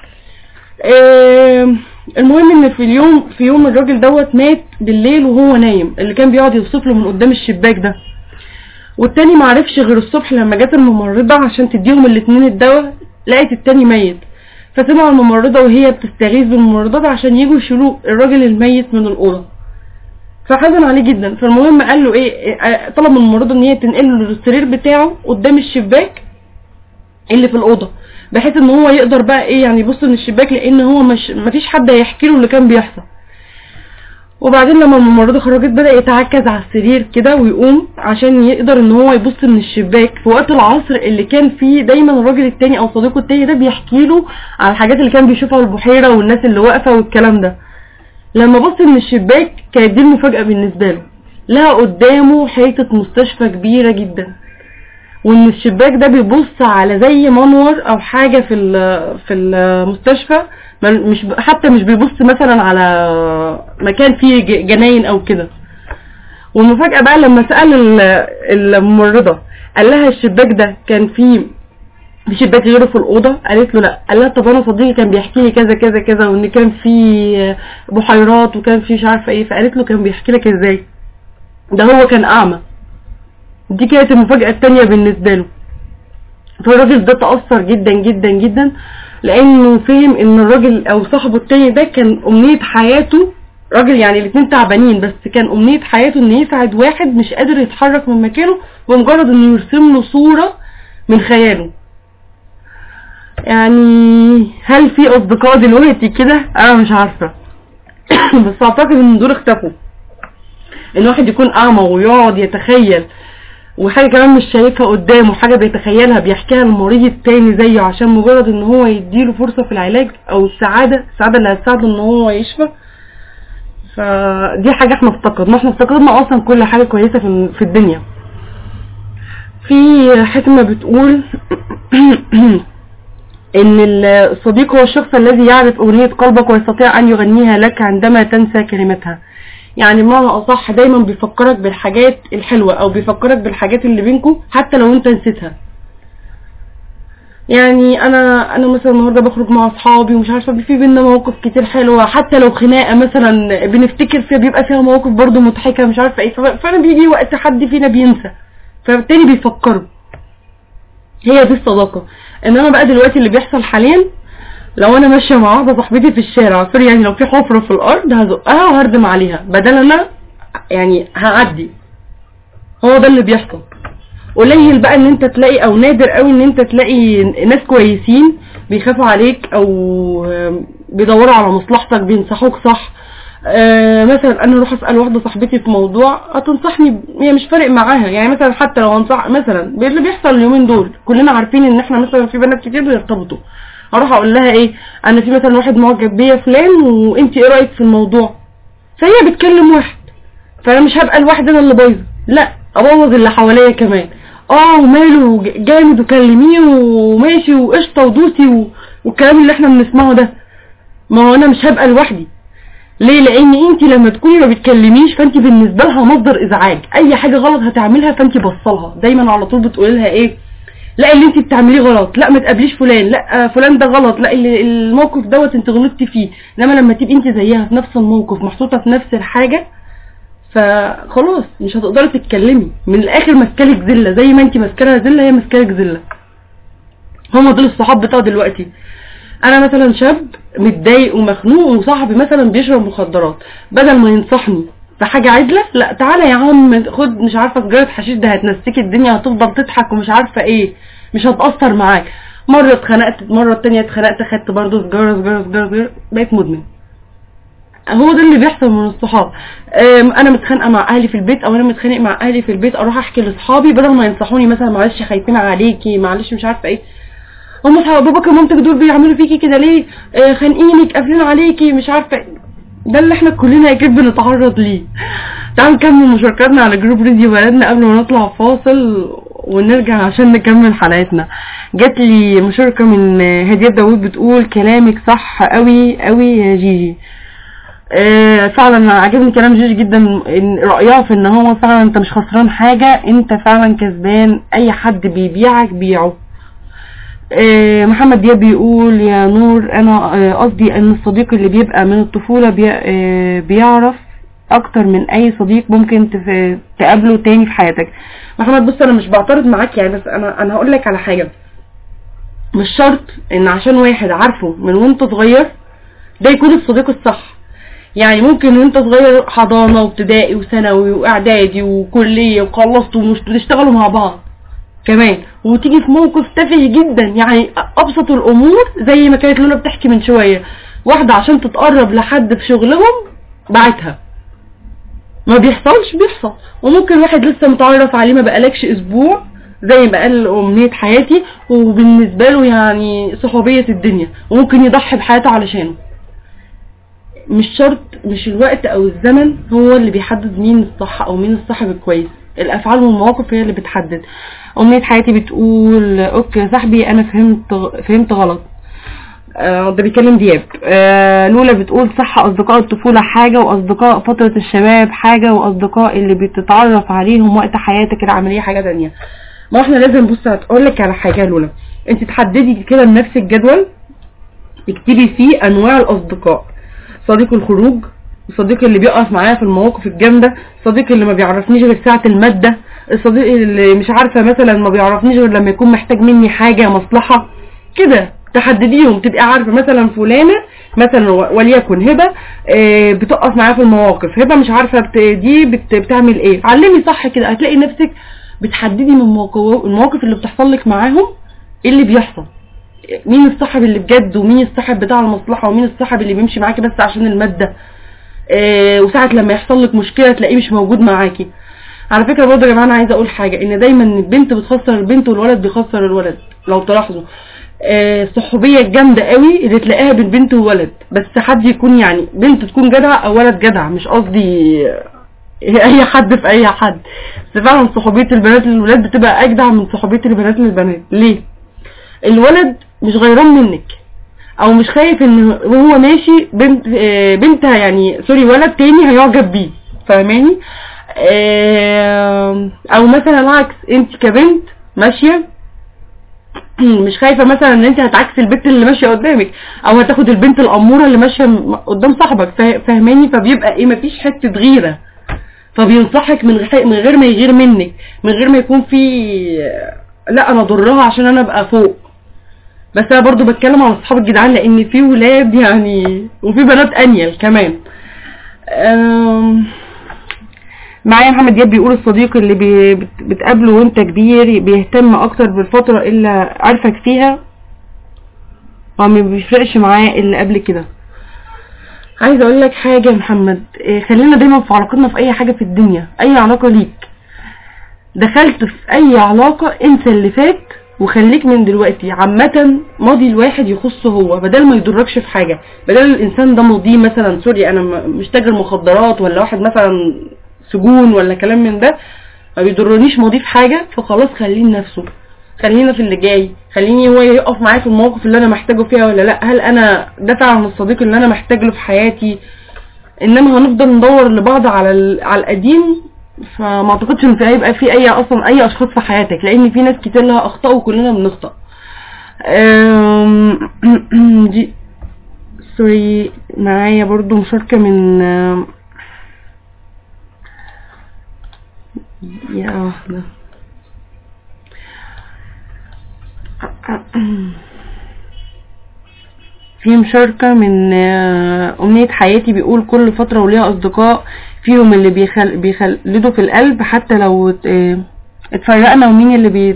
آم، المهم ان في اليوم في يوم الراجل دوت مات بالليل وهو نايم اللي كان بيقعد يوصف له من قدام الشباك ده والتاني معرفش غير الصبح لما جت الممرضة عشان تديهم الاتنين الدواء لقيت التاني ميت فسمعوا الممرضة وهي بتستغيث بالممرضات عشان يجوا يشيلوا الراجل الميت من الأوضة فحزن عليه جدا فالمهم قال له ايه إيه، طلب من الممرضة ان هي تنقل له السرير بتاعه قدام الشباك اللي في الأوضة بحيث ان هو يقدر بقى ايه يعني يبص من الشباك لان هو مش مفيش حد هيحكي له اللي كان بيحصل وبعدين لما الممرضة خرجت بدأ يتعكز على السرير كده ويقوم عشان يقدر ان هو يبص من الشباك في وقت العصر اللي كان فيه دايما الراجل التاني او صديقه التاني ده بيحكي له على الحاجات اللي كان بيشوفها في البحيرة والناس اللي واقفة والكلام ده لما بص من الشباك كانت دي المفاجأة بالنسبة له لقى قدامه حيطة مستشفى كبيرة جدا وان الشباك ده بيبص على زي منور او حاجة في ال- في المستشفى ما- مش ب- حتى مش بيبص مثلا على مكان فيه ج- جناين او كده والمفاجأة بقى لما سأل ال- الممرضة قال لها الشباك ده كان فيه في شباك غيره في الأوضة قالت له لا قال لها طب أنا صديقي كان بيحكي لي كذا كذا كذا وإن كان في بحيرات وكان في مش عارفة إيه فقالت له كان بيحكي لك إزاي ده هو كان أعمى دي كانت المفاجأة التانية بالنسبة له فالراجل ده تأثر جدا جدا جدا لأنه فهم إن الراجل أو صاحبه التاني ده كان أمنية حياته راجل يعني الاتنين تعبانين بس كان أمنية حياته إن يساعد واحد مش قادر يتحرك من مكانه بمجرد إنه يرسم له صورة من خياله يعني هل في أصدقاء دلوقتي كده؟ أنا مش عارفة بس أعتقد إن دول اختفوا إن واحد يكون أعمى ويقعد يتخيل وحاجة كمان مش شايفها قدامه حاجة بيتخيلها بيحكيها للمريض التاني زيه عشان مجرد ان هو يديله فرصة في العلاج او السعادة السعادة اللي هتساعده ان هو يشفى فدي حاجة احنا افتقدنا احنا افتقدنا اصلا كل حاجة كويسة في في الدنيا في حكمة بتقول ان الصديق هو الشخص الذي يعرف اغنية قلبك ويستطيع ان يغنيها لك عندما تنسى كلماتها يعني بمعنى اصح دايما بيفكرك بالحاجات الحلوة او بيفكرك بالحاجات اللي بينكم حتى لو انت نسيتها يعني انا انا مثلا النهارده بخرج مع اصحابي ومش عارفه في بينا مواقف كتير حلوه حتى لو خناقه مثلا بنفتكر فيها بيبقى فيها مواقف برضو مضحكه مش عارفه ايه ف- فانا بيجي وقت حد فينا بينسى فبالتالي بيفكروا هي دي الصداقه انما بقى دلوقتي اللي بيحصل حاليا لو انا ماشيه مع واحده صاحبتي في الشارع سوري يعني لو في حفره في الارض هزقها وهردم عليها بدل انا يعني هعدي هو ده اللي بيحصل قليل بقى ان انت تلاقي او نادر قوي ان انت تلاقي ناس كويسين بيخافوا عليك او آم، بيدوروا على مصلحتك بينصحوك صح آه، مثلا انا اروح اسال واحده صاحبتي في موضوع هتنصحني ب- هي مش فارق معاها يعني مثلا حتى لو انصح مثلا اللي بيحصل اليومين دول كلنا عارفين ان احنا مثلا في بنات كتير بيرتبطوا اروح اقول لها ايه انا في مثلا واحد معجب بيا فلان وانت ايه رايك في الموضوع فهي بتكلم واحد فانا مش هبقى الواحد انا اللي بايظه لا ابوظ اللي حواليا كمان اه وماله ج- جامد وكلميه وماشي وقشطه ودوسي و... والكلام اللي احنا بنسمعه ده ما هو انا مش هبقى لوحدي ليه لان انت لما تكوني ما بتكلميش فانت بالنسبه لها مصدر ازعاج اي حاجه غلط هتعملها فانت بصلها دايما على طول بتقولي لها ايه لا اللي انت بتعمليه غلط لا ما تقابليش فلان لا آه، فلان ده غلط لا اللي- الموقف دوت انت غلطتي فيه انما لما تبقي انت زيها في نفس الموقف محطوطه في نفس الحاجه فخلاص مش هتقدري تتكلمي من الاخر ماسكالك زله زي ما انت ماسكالها زله هي ماسكالك زله هما دول الصحاب بتوع دلوقتي انا مثلا شاب متضايق ومخنوق وصاحبي مثلا بيشرب مخدرات بدل ما ينصحني في حاجة عدلة لا تعالى يا عم خد مش عارفة سجارة حشيش ده هتنسيك الدنيا هتفضل تضحك ومش عارفة ايه مش هتأثر معاك مرة اتخنقت مرة التانية اتخنقت خدت برضه سجارة سجارة سجارة سجارة بقيت مدمن هو ده اللي بيحصل من الصحاب أم، انا متخانقه مع اهلي في البيت او انا متخانق مع اهلي في البيت اروح احكي لاصحابي بدل ما ينصحوني مثلا معلش خايفين عليكي معلش مش عارفه ايه هم اصحاب باباك ومامتك دول بيعملوا فيكي كده ليه آه، خانقينك قافلين عليكي مش عارفه إيه. ده اللي احنا كلنا اكيد بنتعرض ليه تعالوا نكمل مشاركاتنا على جروب راديو بلدنا قبل ما نطلع فاصل ونرجع عشان نكمل حلقتنا جات لي مشاركة من هدية داوود بتقول كلامك صح قوي قوي يا جيجي آه، فعلا عجبني كلام جيجي جدا إن رأيها في ان هو فعلا انت مش خسران حاجة انت فعلا كسبان اي حد بيبيعك بيعه آه، محمد دياب بيقول يا نور انا آه، قصدي ان الصديق اللي بيبقى من الطفولة بي- آه، بيعرف اكتر من اي صديق ممكن تف- تقابله تاني في حياتك محمد بص انا مش بعترض معاك يعني بس انا انا هقول لك على حاجة مش شرط ان عشان واحد عارفه من وانت صغير ده يكون الصديق الصح يعني ممكن وانت صغير حضانة وابتدائي وثانوي واعدادي وكلية وخلصتوا ومش بتشتغلوا مع بعض كمان وتيجي في موقف تافه جدا يعني ابسط الامور زي ما كانت لولا بتحكي من شوية واحدة عشان تتقرب لحد في شغلهم بعتها ما بيحصلش بيحصل وممكن واحد لسه متعرف عليه ما بقالكش اسبوع زي ما قال امنية حياتي وبالنسبة له يعني صحوبية الدنيا وممكن يضحي بحياته علشانه مش شرط مش الوقت او الزمن هو اللي بيحدد مين الصح او مين الصاحب الكويس الافعال والمواقف هي اللي بتحدد امنية حياتي بتقول اوكي يا صاحبي انا فهمت فهمت غلط آه، ده بيكلم دياب آه، لولا بتقول صح اصدقاء الطفولة حاجة واصدقاء فترة الشباب حاجة واصدقاء اللي بتتعرف عليهم وقت حياتك العملية حاجة تانية ما احنا لازم بص هقول لك على حاجة يا لولا انت تحددي كده لنفسك جدول تكتبي فيه انواع الاصدقاء صديق الخروج الصديق اللي بيقف معايا في المواقف الجامدة الصديق اللي ما بيعرفنيش غير ساعة المادة الصديق اللي مش عارفة مثلا ما بيعرفنيش غير لما يكون محتاج مني حاجة مصلحة كده تحدديهم تبقي عارفة مثلا فلانة مثلا و- وليكن هبة آه، بتقف معايا في المواقف هبة مش عارفة بت... دي بت... بتعمل ايه علمي صح كده هتلاقي نفسك بتحددي من المواقف المواقف اللي بتحصل لك معاهم ايه اللي بيحصل مين الصاحب اللي بجد ومين الصاحب بتاع المصلحة ومين الصاحب اللي بيمشي معاكي بس عشان المادة آه، وساعة لما يحصل لك مشكلة تلاقيه مش موجود معاكي على فكرة برضه يا جماعة انا عايزة اقول حاجة ان دايما البنت بتخسر البنت والولد بيخسر الولد لو تلاحظوا آه، الصحوبية الجامدة قوي اللي تلاقيها بين بنت وولد بس حد يكون يعني بنت تكون جدع او ولد جدع مش قصدي اي حد في اي حد بس فعلا صحوبية البنات للولاد بتبقى اجدع من صحوبية البنات للبنات ليه الولد مش غيران منك او مش خايف ان وهو ماشي بنت آه، بنت يعني سوري ولد تاني هيعجب بيه فاهماني آه، او مثلا العكس انت كبنت ماشيه مش خايفه مثلا ان انت هتعكسي البنت اللي ماشيه قدامك او هتاخد البنت الاموره اللي ماشيه م- قدام صاحبك فا- فاهماني فبيبقى ايه مفيش حته غيره فبينصحك من غير من غير ما يغير منك من غير ما يكون في لا انا ضرها عشان انا ابقى فوق بس انا برضو بتكلم على اصحاب الجدعان لان في ولاد يعني وفي بنات انيل كمان أم، معايا محمد دياب بيقول الصديق اللي بي بت- بتقابله وانت كبير بيهتم اكتر بالفترة اللي عارفك فيها وما بيفرقش معاه اللي قبل كده عايزه اقول لك حاجة يا محمد إيه، خلينا دايما في علاقتنا في اي حاجة في الدنيا اي علاقة ليك دخلت في اي علاقة انسى اللي فات وخليك من دلوقتي عامة ماضي الواحد يخصه هو بدل ما يضركش في حاجة بدل الانسان ده ماضيه مثلا سوري انا م- مش تاجر مخدرات ولا واحد مثلا سجون ولا كلام من ده ما بيضرنيش ماضيه في حاجة فخلاص خليه لنفسه خلينا في اللي جاي خليني هو يقف معايا في المواقف اللي انا محتاجه فيها ولا لا هل انا ده فعلا الصديق اللي انا محتاج له في حياتي انما هنفضل ندور لبعض على ال- على القديم فما اعتقدش ان في هيبقى في اي اصلا اي اشخاص في حياتك لان في ناس كتير لها اخطاء وكلنا بنخطأ أم، دي سوري معايا برضو مشاركة من أم، يا واحدة في مشاركة من آه، أمنية حياتي بيقول كل فترة وليها أصدقاء فيهم اللي بيخل... بيخلدوا في القلب حتى لو ات- آه، اتفرقنا ومين اللي بي...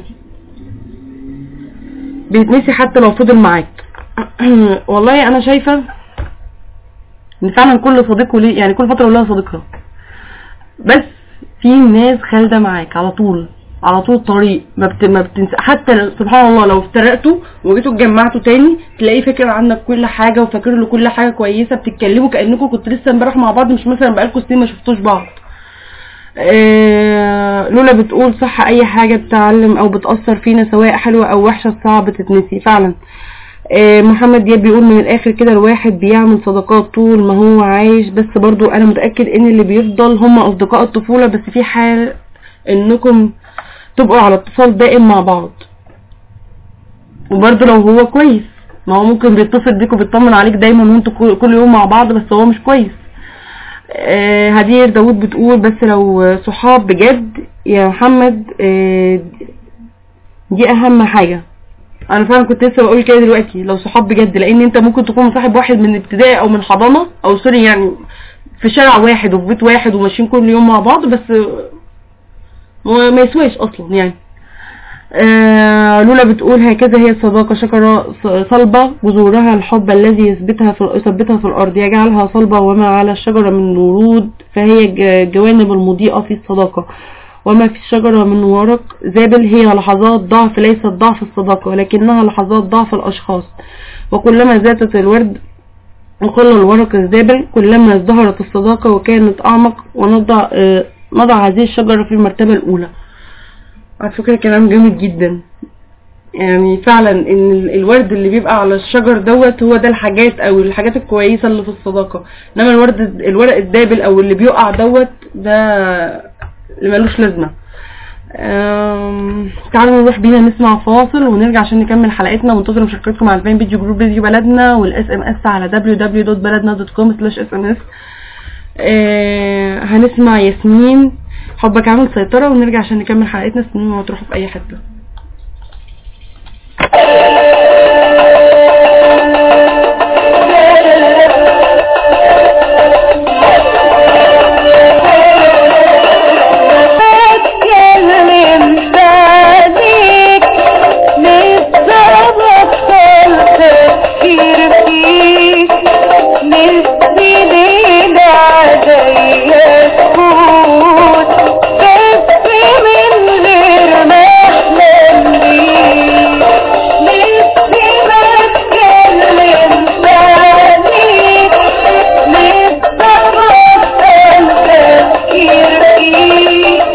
بيتنسي حتى لو فضل معاك والله أنا شايفة إن فعلا كل صديق وليه يعني كل فترة وليها صديقها بس في ناس خالدة معاك على طول على طول الطريق ما, بت... ما بتنسى حتى لو- سبحان الله لو افترقتوا وجيتوا اتجمعتوا تاني تلاقيه فاكر عنك كل حاجة وفاكر له كل حاجة كويسة بتتكلموا كأنكم كنتوا لسه امبارح مع بعض مش مثلا بقالكم سنين ما شفتوش بعض آه، لولا بتقول صح اي حاجة بتعلم او بتأثر فينا سواء حلوة او وحشة صعب تتنسي فعلا آه، محمد دياب بيقول من الاخر كده الواحد بيعمل صداقات طول ما هو عايش بس برضو انا متأكد ان اللي بيفضل هم اصدقاء الطفولة بس في حال انكم تبقوا على اتصال دائم مع بعض وبرضو لو هو كويس ما هو ممكن بيتصل بيك وبيطمن عليك دايما وانتوا كل- كل يوم مع بعض بس هو مش كويس آه، هدير داود بتقول بس لو صحاب بجد يا محمد آه، دي اهم حاجة انا فعلا كنت لسه بقول كده دلوقتي لو صحاب بجد لان انت ممكن تكون مصاحب واحد من ابتدائي او من حضانة او سوري يعني في شارع واحد وفي بيت واحد وماشيين كل يوم مع بعض بس آه، ما ما يسواش اصلا يعني آه لولا بتقول هكذا هي الصداقة شجرة ص- صلبة جذورها الحب الذي يثبتها في يثبتها في الأرض يجعلها صلبة وما على الشجرة من ورود فهي ج- جوانب المضيئة في الصداقة وما في الشجرة من ورق زابل هي لحظات ضعف ليست ضعف الصداقة ولكنها لحظات ضعف الأشخاص وكلما زادت الورد وقل الورق الزابل كلما ازدهرت الصداقة وكانت أعمق ونضع آه، نضع هذه الشجرة في المرتبة الأولى على فكرة كلام جامد جدا يعني فعلا ان ال- الورد اللي بيبقى على الشجر دوت هو ده الحاجات او الحاجات الكويسة اللي في الصداقة انما الورد الورق الدابل او اللي بيقع دوت ده اللي ملوش لازمة أم، تعالوا نروح بينا نسمع فاصل ونرجع عشان نكمل حلقتنا وانتظروا مشاركتكم على الفان بيج جروب راديو بلدنا والاس ام اس على www.baladna.com/sms آه، هنسمع ياسمين حبك عامل سيطرة ونرجع عشان نكمل حلقتنا سنين ما تروحوا في اي حتة اتكلم بعديك نفسي ابطل تفكير فيك نفسي ليلة عادية تفوت بس من غير ما احلم بيك نفسي بتكلم بعديك نفسي ابطل تفكير فيك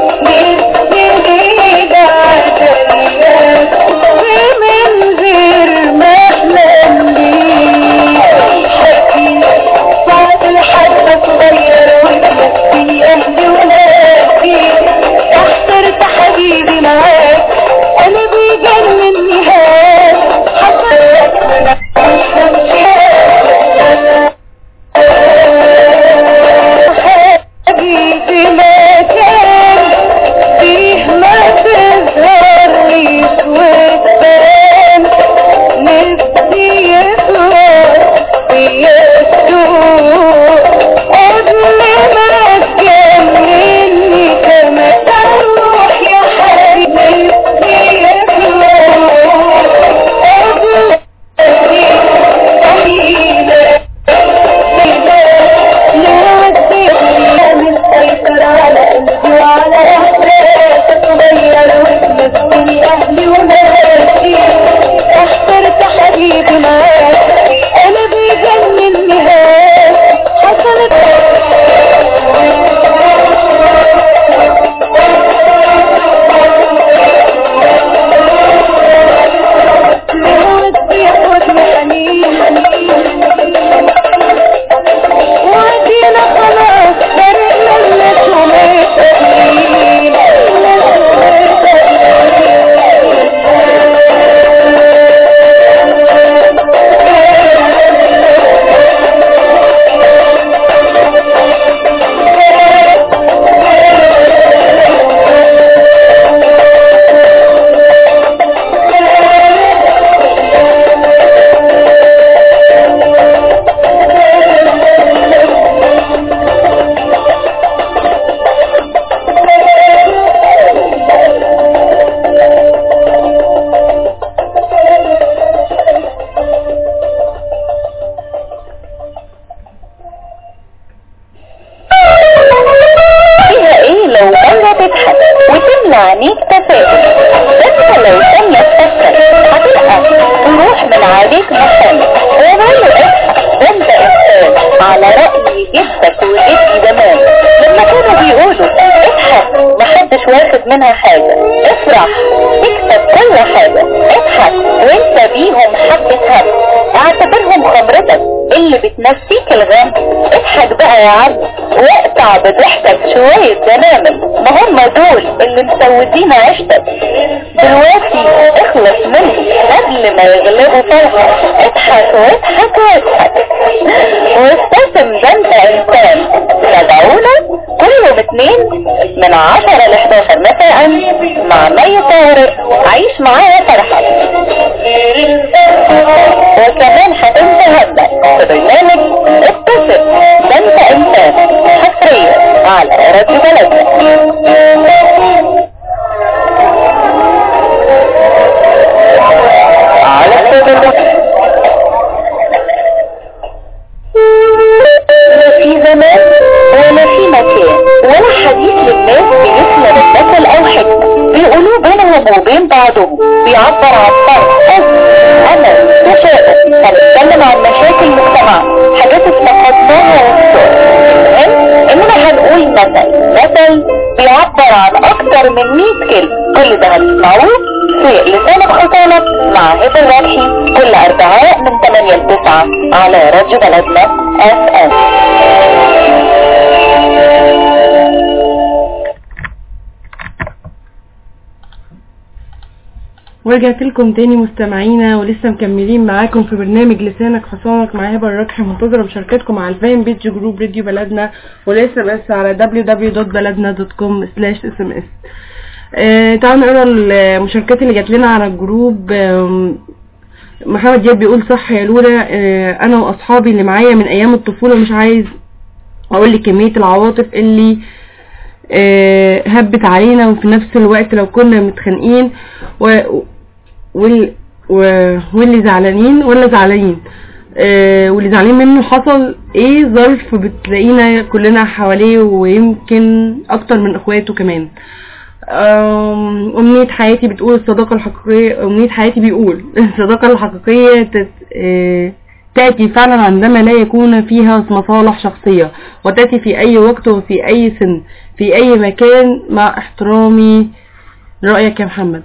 من غير ما احلم صعب الحد صغير وتنسي اهلي وناسي احترت حبيبي معاك قلبي جنني هاك حبيبي ما كان فيه ما تظهر ليش وتبان نفسي يطلع فيا السوق قبل ما تجنني كمان اروح يا حبيبي نفسي يطلع قبل ما حبيبي معاك انا بيجنن نهاية حصلت ودي ياخدني حنين وعدينا خلاص فرقنا الناس فيها ايه لو مرة تضحك وتملى عينيك تفاؤل بس لو ثانية تفكر هتلقى تروح من عليك محل وماله اضحك ده انت انسان على رأي جدك وجدي زمان لما كانوا بيقولوا واخد منها حاجة افرح اكسب كل حاجة اضحك وانت بيهم حبة هم اعتبرهم خمرتك اللي بتنسيك الغم اضحك بقى يا عم واقطع بضحكك شوية دنامل ما هم دول اللي مسودين عشتك دلوقتي اخلص منهم قبل ما يغلبوا فرحك اضحك واضحك واضحك واستسم ده انت انسان تدعونا كل يوم اتنين من عشرة ل 11 مساء مع مي طارق عيش معايا فرحة وكمان هتنسى همك في برنامج اتصل ده انت انسان حصريا على راديو بلدنا على السبب لا في زمان ولا في مكان ولا حديث للناس بيسلم المثل او حكمة بيقولوه بينهم وبين بعضهم بيعبر عن فرق حزن امل تشاؤم هنتكلم عن مشاكل مجتمع حاجات افتقدناها والصور المهم اننا هنقول مثل مثل بيعبر عن اكتر من 100 كلمة كل ده هتسمعوه في لسانك خطانك مع هبة الربحي كل اربعاء من 8 ل 9 على راديو بلدنا اف ام ورجعت لكم تاني مستمعينا ولسه مكملين معاكم في برنامج لسانك حصانك مع هبه الركح منتظره مشاركتكم على الفان بيج جروب راديو بلدنا والاس ام اس على www.baladna.com/sms آه تعالوا نقرا المشاركات اللي جات لنا على الجروب آم، محمد دياب بيقول صح يا لولا آه انا واصحابي اللي معايا من ايام الطفوله مش عايز اقول لك كميه العواطف اللي آه، هبت علينا وفي نفس الوقت لو كنا متخانقين و... وال... و... واللي زعلانين ولا زعلانين آه، واللي زعلانين منه حصل ايه ظرف بتلاقينا كلنا حواليه ويمكن اكتر من اخواته كمان آم، أمنية حياتي بتقول الصداقة الحقيقية أمنية حياتي بيقول الصداقة الحقيقية تت... آه، تأتي فعلا عندما لا يكون فيها مصالح شخصية وتأتي في أي وقت وفي أي سن في أي مكان مع احترامي رأيك يا محمد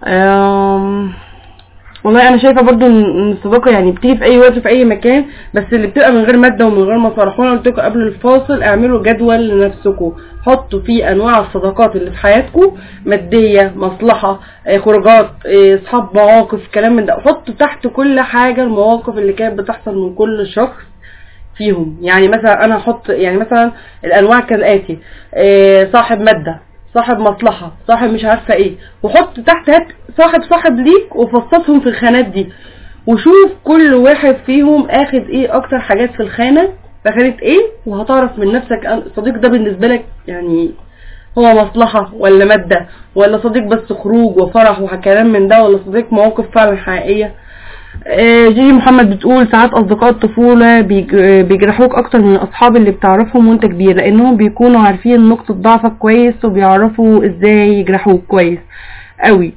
آم، والله انا شايفه برضو ان إن الصداقه يعني بتيجي في اي وقت في اي مكان بس اللي بتبقى من غير ماده ومن غير مصالح وانا قلت لكم قبل الفاصل اعملوا جدول لنفسكم حطوا فيه انواع الصداقات اللي في حياتكم ماديه مصلحه آه، خروجات آه، اصحاب مواقف كلام من ده حطوا تحت كل حاجه المواقف اللي كانت بتحصل من كل شخص فيهم يعني مثلا انا احط يعني مثلا الانواع كالاتي آه، صاحب ماده صاحب مصلحة صاحب مش عارفة ايه وحط تحت هات صاحب صاحب ليك وفصصهم في الخانات دي وشوف كل واحد فيهم اخد ايه اكتر حاجات في الخانة في خانة ايه وهتعرف من نفسك أن- الصديق ده بالنسبة لك يعني هو مصلحة ولا مادة ولا صديق بس خروج وفرح وكلام من ده ولا صديق مواقف فعلا حقيقية آه، جيجي محمد بتقول ساعات اصدقاء الطفولة بيج- آه، بيجرحوك اكتر من الاصحاب اللي بتعرفهم وانت كبير لانهم بيكونوا عارفين نقطة ضعفك كويس وبيعرفوا ازاي يجرحوك كويس قوي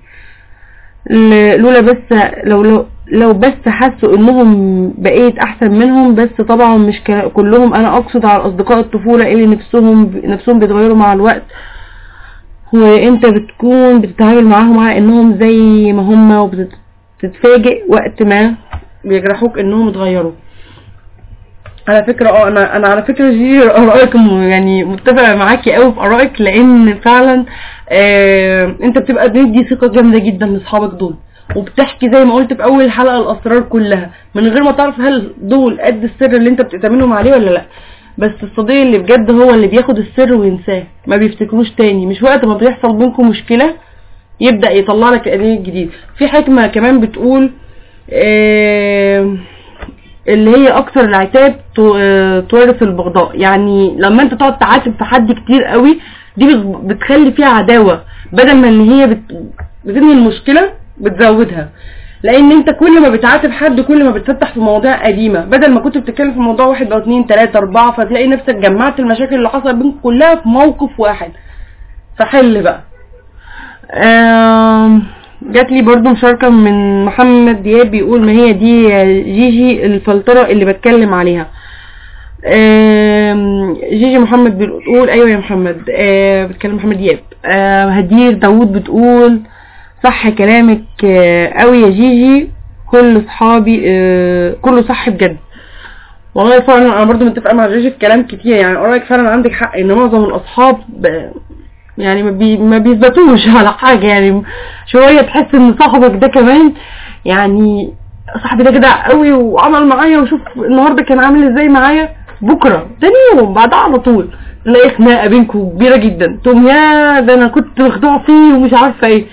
ل- لولا بس لو لو لو بس حسوا انهم بقيت احسن منهم بس طبعا مش ك- كلهم انا اقصد على اصدقاء الطفولة اللي نفسهم نفسهم بيتغيروا مع الوقت وانت بتكون بتتعامل معاهم على انهم زي ما هم وبتتفاجئ وقت ما بيجرحوك انهم اتغيروا على فكرة اه انا انا على فكرة جي ارائك م- يعني متفقة معاكي قوي في ارائك لان فعلا آه انت بتبقى بتدي ثقة جامدة جدا لاصحابك دول وبتحكي زي ما قلت في اول حلقة الاسرار كلها من غير ما تعرف هل دول قد السر اللي انت بتأتمنهم عليه ولا لا بس الصديق اللي بجد هو اللي بياخد السر وينساه ما بيفتكروش تاني مش وقت ما بيحصل بينكم مشكلة يبدأ يطلع لك قليل جديد في حكمة كمان بتقول آه اللي هي اكتر العتاب تو- آه، تورث البغضاء يعني لما انت تقعد تعاتب في حد كتير قوي دي بت- بتخلي فيها عداوة بدل ما ان هي بت- بتنهي المشكلة بتزودها لان انت كل ما بتعاتب حد كل ما بتفتح في مواضيع قديمة بدل ما كنت بتتكلم في موضوع واحد او اتنين تلاتة اربعة فتلاقي نفسك جمعت المشاكل اللي حصلت بينكم كلها في موقف واحد فحل بقى آم، جات لي برضو مشاركة من محمد دياب بيقول ما هي دي يا جيجي الفلترة اللي بتكلم عليها آم، جيجي محمد بتقول ايوه يا محمد آه، بتكلم محمد دياب آه، هدير داوود بتقول صح كلامك آه، قوي يا جيجي كل صحابي آه، كله صح بجد والله فعلا انا برضو متفقه مع جيجي في كلام كتير يعني قريك فعلا عندك حق ان معظم الاصحاب ب- يعني ما, بي ما بيثبتوش على حاجه يعني شويه تحس ان صاحبك ده كمان يعني صاحبي ده جدع قوي وعمل معايا وشوف النهارده كان عامل ازاي معايا بكره تاني يوم بعدها على طول تلاقي خناقه بينكم كبيره جدا تقوم يا ده انا كنت مخدوع فيه ومش عارفه ايه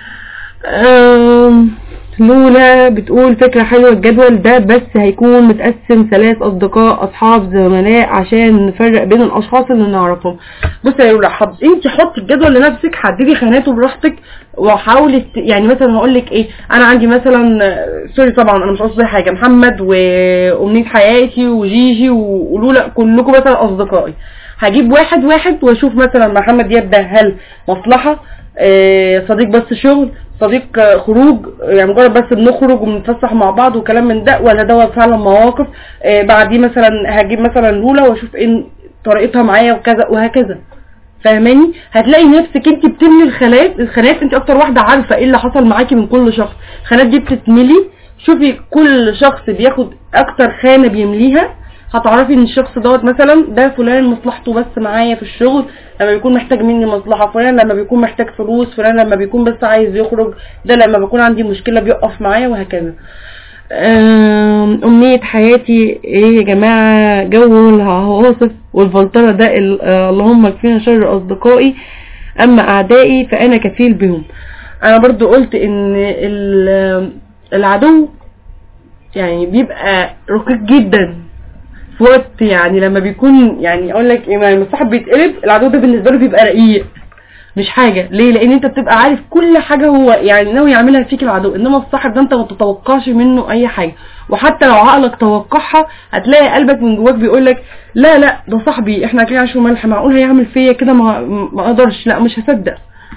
أم، لولا بتقول فكرة حلوة الجدول ده بس هيكون متقسم ثلاث أصدقاء أصحاب زملاء عشان نفرق بين الأشخاص اللي نعرفهم بصي يا لولا حب انت حطي الجدول لنفسك حددي خاناته براحتك وحاولي ت- يعني مثلا هقول لك ايه انا عندي مثلا آه، سوري طبعا انا مش قصدي حاجه محمد وامنيه حياتي وجيجي و- ولولا كلكم مثلا اصدقائي هجيب واحد واحد واشوف مثلا محمد دياب ده هل مصلحه آه، صديق بس شغل صديق آه، خروج يعني مجرد بس بنخرج وبنتفسح مع بعض وكلام من ده ولا دوت فعلا مواقف آه، بعديه مثلا هجيب مثلا لولا واشوف ايه طريقتها معايا وكذا وهكذا فاهماني هتلاقي نفسك انت بتملي الخانات الخانات انت اكتر واحده عارفه ايه اللي حصل معاكي من كل شخص الخانات دي بتتملي شوفي كل شخص بياخد اكتر خانه بيمليها هتعرفي ان الشخص دوت مثلا ده فلان مصلحته بس معايا في الشغل لما بيكون محتاج مني مصلحه فلان لما بيكون محتاج فلوس فلان لما بيكون بس عايز يخرج ده لما بيكون عندي مشكله بيقف معايا وهكذا آم، أمنية حياتي ايه يا جماعة جو العواصف والفلترة ده ال- آه، اللهم اكفينا شر أصدقائي أما أعدائي فأنا كفيل بهم أنا برضو قلت إن ال- العدو يعني بيبقى رقيق جدا في وقت يعني لما بيكون يعني اقول لك ايه لما الصاحب بيتقلب العدو ده بالنسبه له بيبقى رقيق مش حاجه ليه لان انت بتبقى عارف كل حاجه هو يعني ناوي يعملها فيك العدو انما الصاحب ده انت ما تتوقعش منه اي حاجه وحتى لو عقلك توقعها هتلاقي قلبك من جواك بيقول لك لا لا ده صاحبي احنا كده عيش وملح معقول هيعمل فيا كده ما ما اقدرش لا مش هصدق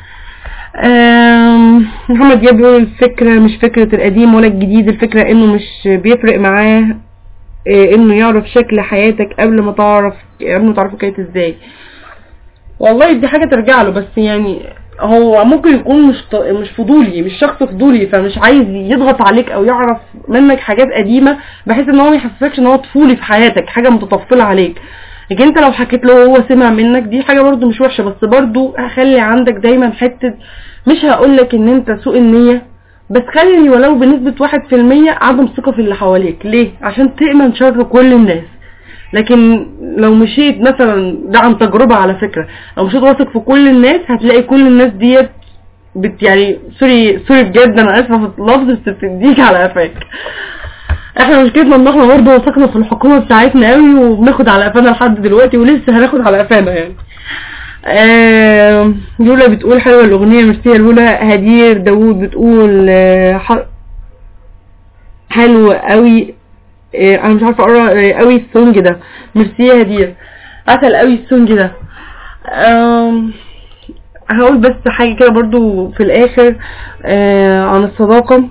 آم، محمد دياب بيقول الفكرة مش فكرة القديم ولا الجديد الفكرة انه مش بيفرق معاه إيه، انه يعرف شكل حياتك قبل ما تعرف قبل ما تعرفه كانت ازاي والله دي حاجة ترجع له بس يعني هو ممكن يكون مش ط- مش فضولي مش شخص فضولي فمش عايز يضغط عليك او يعرف منك حاجات قديمة بحيث ان هو ما يحسسكش ان هو طفولي في حياتك حاجة متطفلة عليك لكن انت لو حكيت له وهو سمع منك دي حاجة برضو مش وحشة بس برضو خلي عندك دايما حتة مش هقولك ان انت سوء النية بس خلي ولو بنسبة واحد في المية عدم ثقة في اللي حواليك ليه؟ عشان تأمن شر كل الناس لكن لو مشيت مثلا ده عن تجربة على فكرة لو مشيت واثق في كل الناس هتلاقي كل الناس ديت بت يعني سوري سوري بجد انا اسفة في اللفظ بس بتديك على قفاك احنا مشكلتنا ان احنا برضه وثقنا في الحكومة بتاعتنا قوي وبناخد على قفانا لحد دلوقتي ولسه هناخد على قفانا يعني آه، لولا بتقول حلوة الأغنية ميرسي يا لولا هدير داوود بتقول آه، ح- حلو قوي آه، انا مش عارفه اقرا آه، قوي السونج ده ميرسي يا هدير عسل قوي السونج ده آم، هقول بس حاجه كده برضو في الاخر آه، عن الصداقه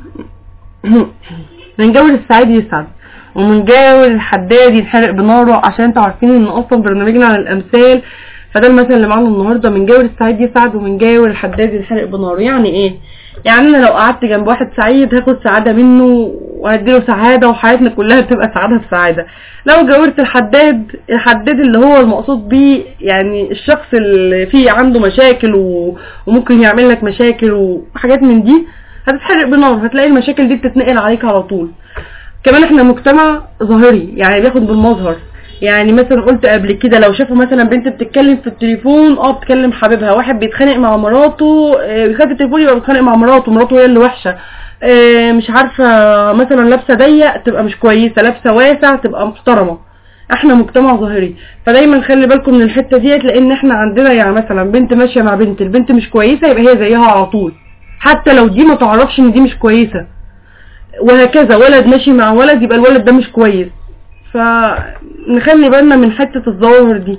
من جاول السعيد يسعد ومن جاول الحداد يتحرق بناره عشان انتوا عارفين ان اصلا برنامجنا عن الامثال فده المثل اللي معانا النهارده من جاول السعيد يسعد ومن جاول الحداد يتحرق بناره يعني ايه يعني انا لو قعدت جنب واحد سعيد هاخد سعاده منه وهديله سعاده وحياتنا كلها بتبقى سعاده في سعاده لو جاورت الحداد الحداد اللي هو المقصود بيه يعني الشخص اللي فيه عنده مشاكل و... وممكن يعمل لك مشاكل وحاجات من دي هتتحرق بنار هتلاقي المشاكل دي بتتنقل عليك على طول كمان احنا مجتمع ظاهري يعني بياخد بالمظهر يعني مثلا قلت قبل كده لو شافوا مثلا بنت بتتكلم في التليفون اه بتكلم حبيبها واحد بيتخانق مع مراته آه، بيخاف التليفون يبقى بيتخانق مع مراته مراته هي اللي وحشه آه، مش عارفه مثلا لابسه ضيق تبقى مش كويسه لابسه واسع تبقى محترمه احنا مجتمع ظاهري فدايما خلي بالكم من الحته ديت لان احنا عندنا يعني مثلا بنت ماشيه مع بنت البنت مش كويسه يبقى هي زيها على طول حتى لو دي ما تعرفش ان دي مش كويسه وهكذا ولد ماشي مع ولد يبقى الولد ده مش كويس فنخلي بالنا من حتة الظواهر دي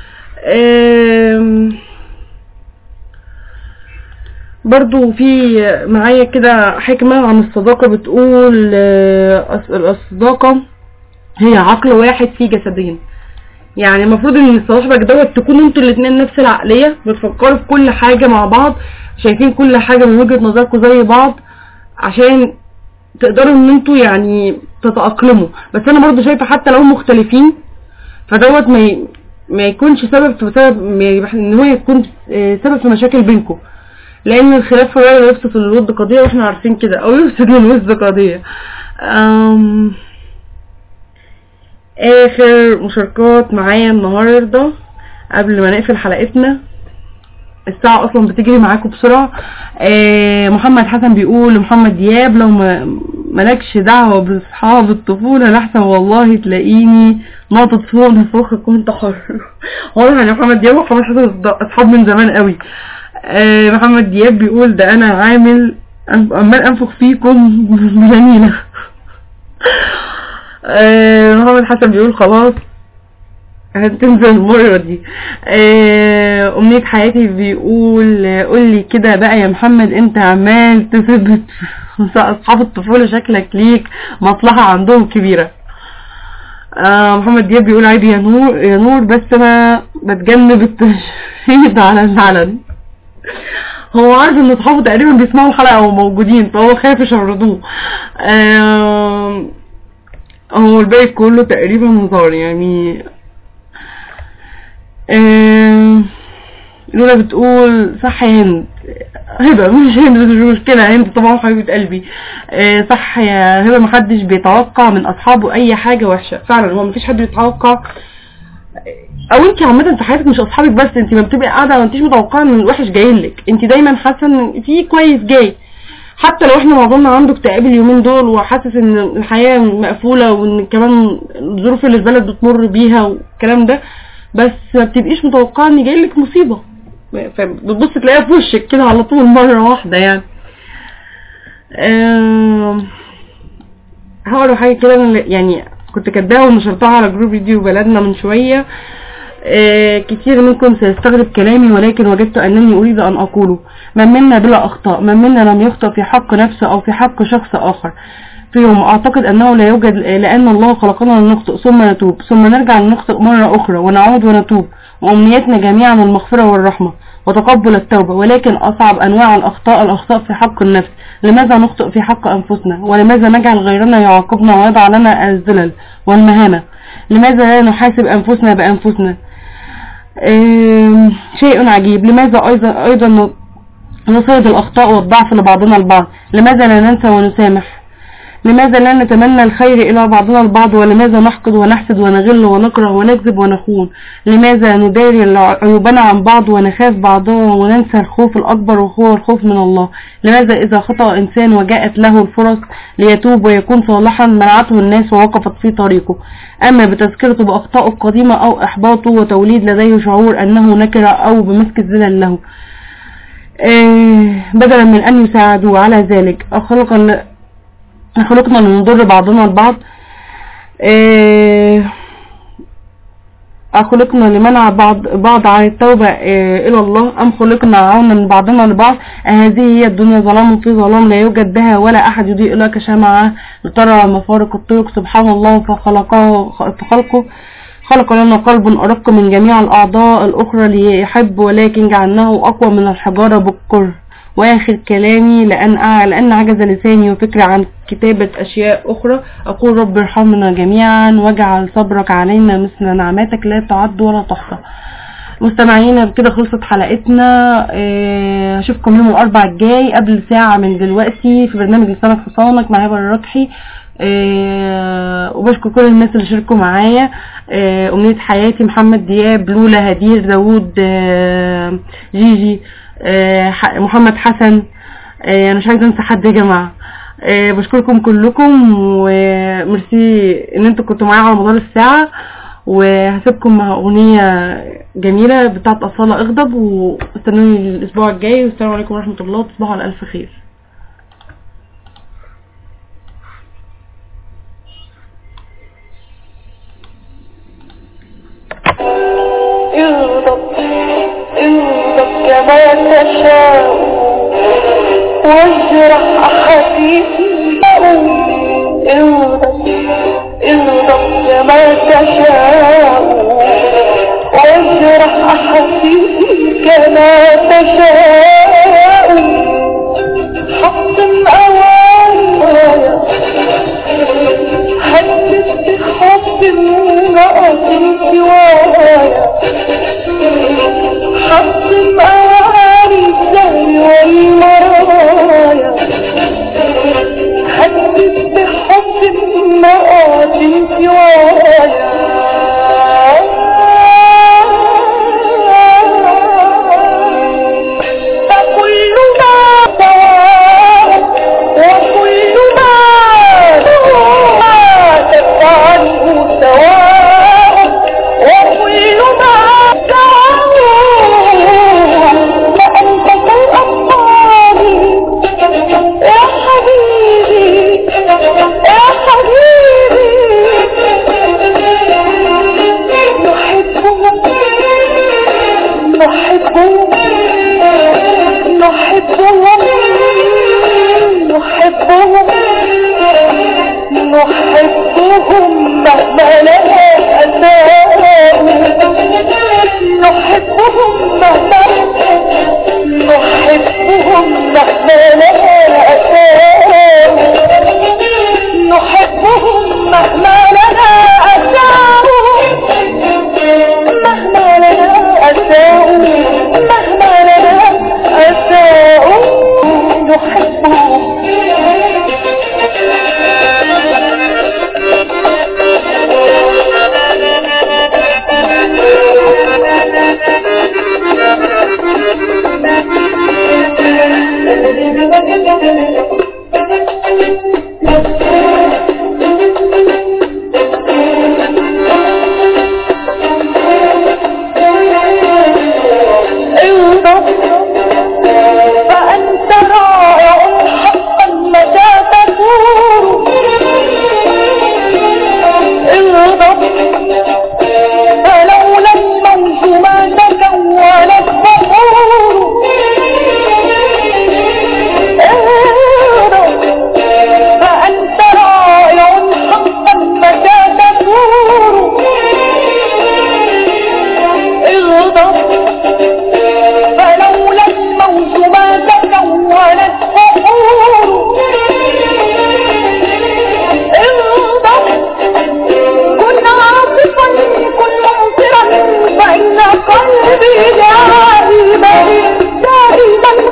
آم، برضو في معايا كده حكمة عن الصداقة بتقول آه، الصداقة هي عقل واحد في جسدين يعني المفروض ان صاحبك دوت تكونوا انتوا الاتنين نفس العقلية بتفكروا في كل حاجة مع بعض شايفين كل حاجة من وجهة نظركم زي بعض عشان تقدروا ان انتوا يعني تتأقلموا بس انا برضو شايفة حتى لو مختلفين فدوت ما ي... ما يكونش سبب في سبب ما يبح- ان هو يكون آه، سبب في مشاكل بينكم لان الخلاف في الرأي لا يفسد الود قضية واحنا عارفين كده او يفسد الود قضية أم... اخر مشاركات معايا النهاردة قبل ما نقفل حلقتنا الساعة اصلا بتجري معاكم بسرعة آه محمد حسن بيقول لمحمد دياب لو ما مالكش دعوة باصحاب الطفولة لحسن والله تلاقيني ناطط فوق نفوخك وانت حر واضح ان محمد دياب ومحمد حسن اصحاب من زمان قوي آه محمد دياب بيقول ده انا عامل عمال انفخ فيكم بجميلة آه محمد حسن بيقول خلاص هتنزل المرة دي آه، أمنية حياتي بيقول آه، قولي كده بقى يا محمد انت عمال تثبت أصحاب الطفولة شكلك ليك مصلحة عندهم كبيرة آه، محمد دياب بيقول عيب يا نور يا نور بس انا بتجنب التشهيد على العلن هو عارف ان اصحابه تقريبا بيسمعوا الحلقة او موجودين فهو خايف يشردوه آه، هو الباقي كله تقريبا هزار يعني آه، لولا بتقول صح يا هند هبة مش هند بس مش مشكلة هند طبعا حبيبة قلبي آه، صح يا هبة محدش بيتوقع من أصحابه أي حاجة وحشة فعلا هو مفيش حد بيتوقع او انت عامه في حياتك مش اصحابك بس انت ما بتبقي قاعده ما انتيش متوقعه ان الوحش جاي لك انت دايما حاسه ان في كويس جاي حتى لو احنا معظمنا عنده اكتئاب اليومين دول وحاسس ان الحياه مقفوله وان كمان الظروف اللي البلد بتمر بيها والكلام ده بس ما بتبقيش متوقعه ان جاي لك مصيبه فبتبص تلاقيها في وشك كده على طول مره واحده يعني آم، هقرا حاجه كده أنا يعني كنت كاتباها ونشرتها على جروب فيديو بلدنا من شويه آه، كتير منكم سيستغرب كلامي ولكن وجدت أنني أريد أن أقوله من منا بلا أخطاء من منا لم يخطئ في حق نفسه أو في حق شخص آخر فيهم أعتقد أنه لا يوجد لأن الله خلقنا لنخطئ ثم نتوب ثم نرجع لنخطئ مرة أخرى ونعود ونتوب وأمنيتنا جميعا المغفرة والرحمة وتقبل التوبة ولكن أصعب أنواع الأخطاء الأخطاء في حق النفس لماذا نخطئ في حق أنفسنا ولماذا نجعل غيرنا يعاقبنا ويضع لنا الزلل والمهانة لماذا لا نحاسب أنفسنا بأنفسنا آم، شيء عجيب لماذا أيضا أيضا نصيد الأخطاء والضعف لبعضنا البعض لماذا لا ننسى ونسامح لماذا لا نتمنى الخير إلى بعضنا البعض ولماذا نحقد ونحسد ونغل ونكره ونكذب ونخون لماذا نداري الع- عيوبنا عن بعض ونخاف بعضنا وننسى الخوف الأكبر وهو الخوف من الله لماذا إذا خطأ إنسان وجاءت له الفرص ليتوب ويكون صالحا منعته الناس ووقفت في طريقه أما بتذكرته بأخطائه القديمة أو إحباطه وتوليد لديه شعور أنه نكرة أو بمسك الزلل له آه، بدلا من أن يساعدوا على ذلك أخلق خلقنا لنضر بعضنا البعض آه، أخلقنا لمنع بعض بعض عن التوبة آه، إلى الله أم خلقنا عونا من بعضنا لبعض هذه هي الدنيا ظلام في ظلام لا يوجد بها ولا أحد يضيء لك شمعة لترى مفارق الطرق سبحان الله فخلقه فخلقه خلق لنا قلب أرق من جميع الأعضاء الأخرى ليحب ولكن جعلناه أقوى من الحجارة بالكره واخر كلامي لان أع- لان عجز لساني وفكري عن كتابة اشياء اخرى اقول رب ارحمنا جميعا واجعل صبرك علينا مثل نعمتك لا تعد ولا تحصى مستمعينا بكده خلصت حلقتنا آه، اشوفكم يوم الاربع الجاي قبل ساعة من دلوقتي في برنامج لسانك حصانك مع هبه الركحي آه، وبشكر كل الناس اللي شاركوا معايا آه، أمنية حياتي محمد دياب لولا هدير داوود آه، جيجي آه، ح- محمد حسن آه، انا مش عايزه انسى حد يا جماعه آه، بشكركم كلكم وميرسي ان انتوا كنتوا معايا على مدار الساعه وهسيبكم مع اغنيه جميله بتاعت اصاله اغضب واستنوني الاسبوع الجاي والسلام عليكم ورحمه الله وتصبحوا على الف خير اغضب اغضب كما تشاء واجرح احاديثي اغضب اغضب كما تشاء واجرح احاسيسي كما تشاء حطم اواني هدد بحب امرأة سوايا حطم اواني الزهر والمرايا هدد بحب امرأة سوايا فكل ما سواء وكل ما تفعله سواء وكل ما سواء فأنت كالأطفال يا حبيبي يا حبيبي نحبهم نحبهم نحبهم نحبهم نحبهم مهما لنا أساء نحبهم مهما نحبهم مهما لنا أساء نحبهم مهما لنا أساء مهما لنا أساء مهما لنا أساء نحبهم انظر فأنت رائع حقا متى تكون انظر فلولا الموت ما تكونت بحور انظر فأنت رائع حقا متى تكون انظر فلولا الموت ما تكونت بحور انظر كن عاطفا كن مبصرا فإن قلبي دائما دائما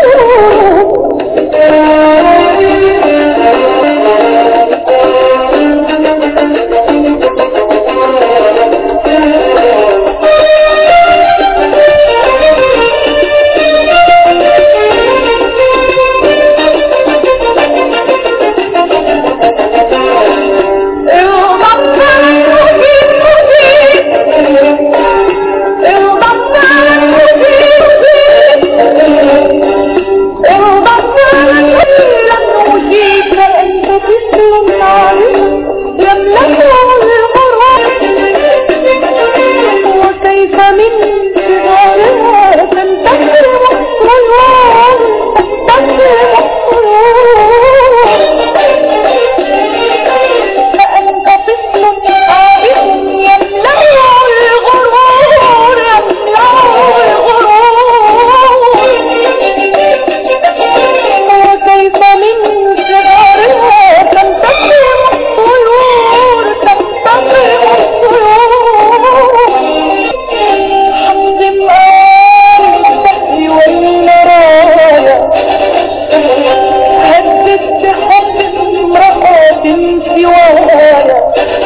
وكيف من صغارها تنتشر الصيام تنتشر الصيام فأنت طفل عابد يملأ الغرور يملأ الغرور وكيف من صغارها تنتشر الطيور تنتشر الطيور حمد الآن السهل والمرايا هدد بحب امرأة سوايا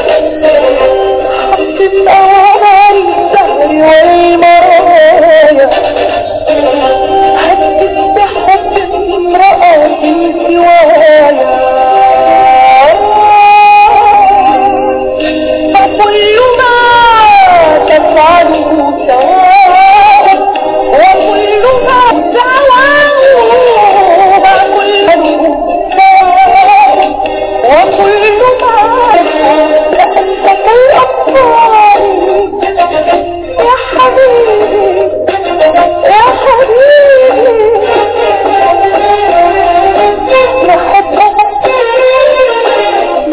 حمد الآن السهل والمرايا هدد بحب امرأة سوايا فكل ما تفعله سواء وكل ما سواء وكل سواء وكل ما فأنت كالأطفال يا حبيبي يا حبيبي نحبك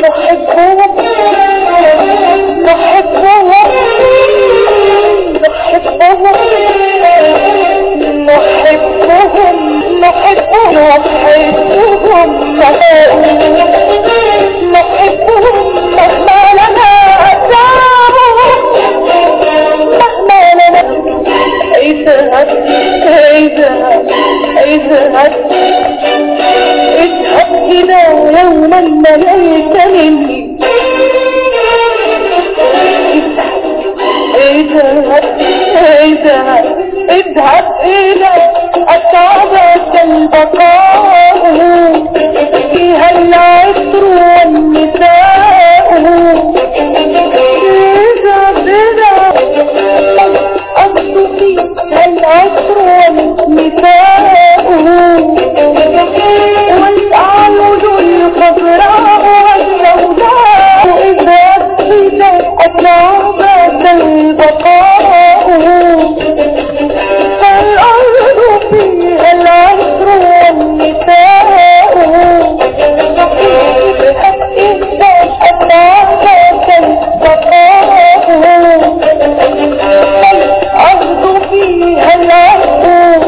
نحبك نحبك فيهم شفاء نحبهم مهما لنا أتعبهم مهما لنا اذهب اذهب اذهب اذهب إلى يوما مليت مني اذهب اذهب اذهب إلى أتعبك البقاء فيها العطر والنساء اذهب إلى أصل فيها العطر والنساء والأعيد الخضراء والسوداء اذهب إلى أتعبك البقاء فالأرض فيها العصر والنساء إذا أتاك البقاء فالأرض فيها العصر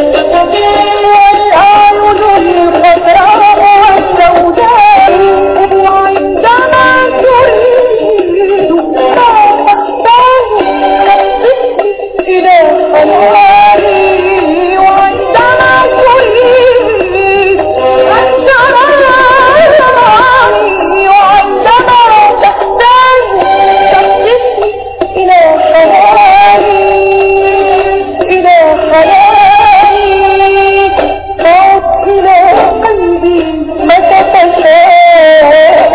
والأعين الخضراء والسوداء وعندما تريد ما تحتاج إلى خيالي وعندما تريد أن تراني وعندما تحتاج تحدثني إلى خيالي إلى خيالي فعد إلى قلبي متى تشاء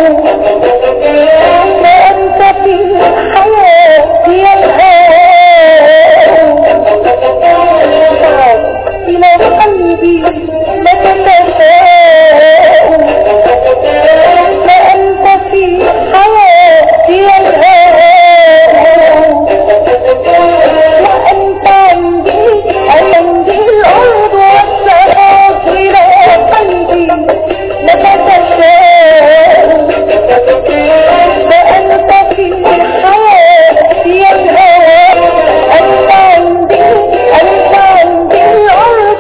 فأنت في حياتي الهاء إلى قلبي متى تشاء فأنت في حياتي الهاء وأنت عندي عندي الأرض والسماء إلى قلبي متى تشاء فأنت في حياتي الهوى أنت عندي أنت عندي الأرض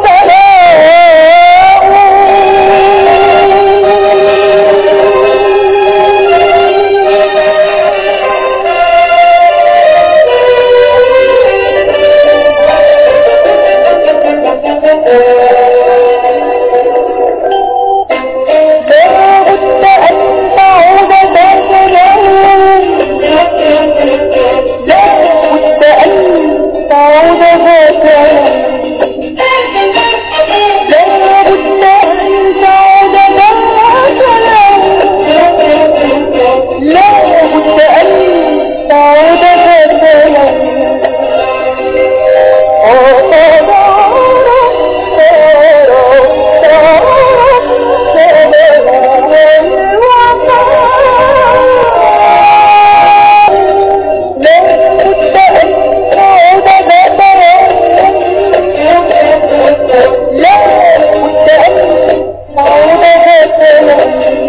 لابد أن تعود ذات يوم لابد أن تعود ذات يوم لابد أن تعود ذات يوم لابد أن تعود ذات يوم لا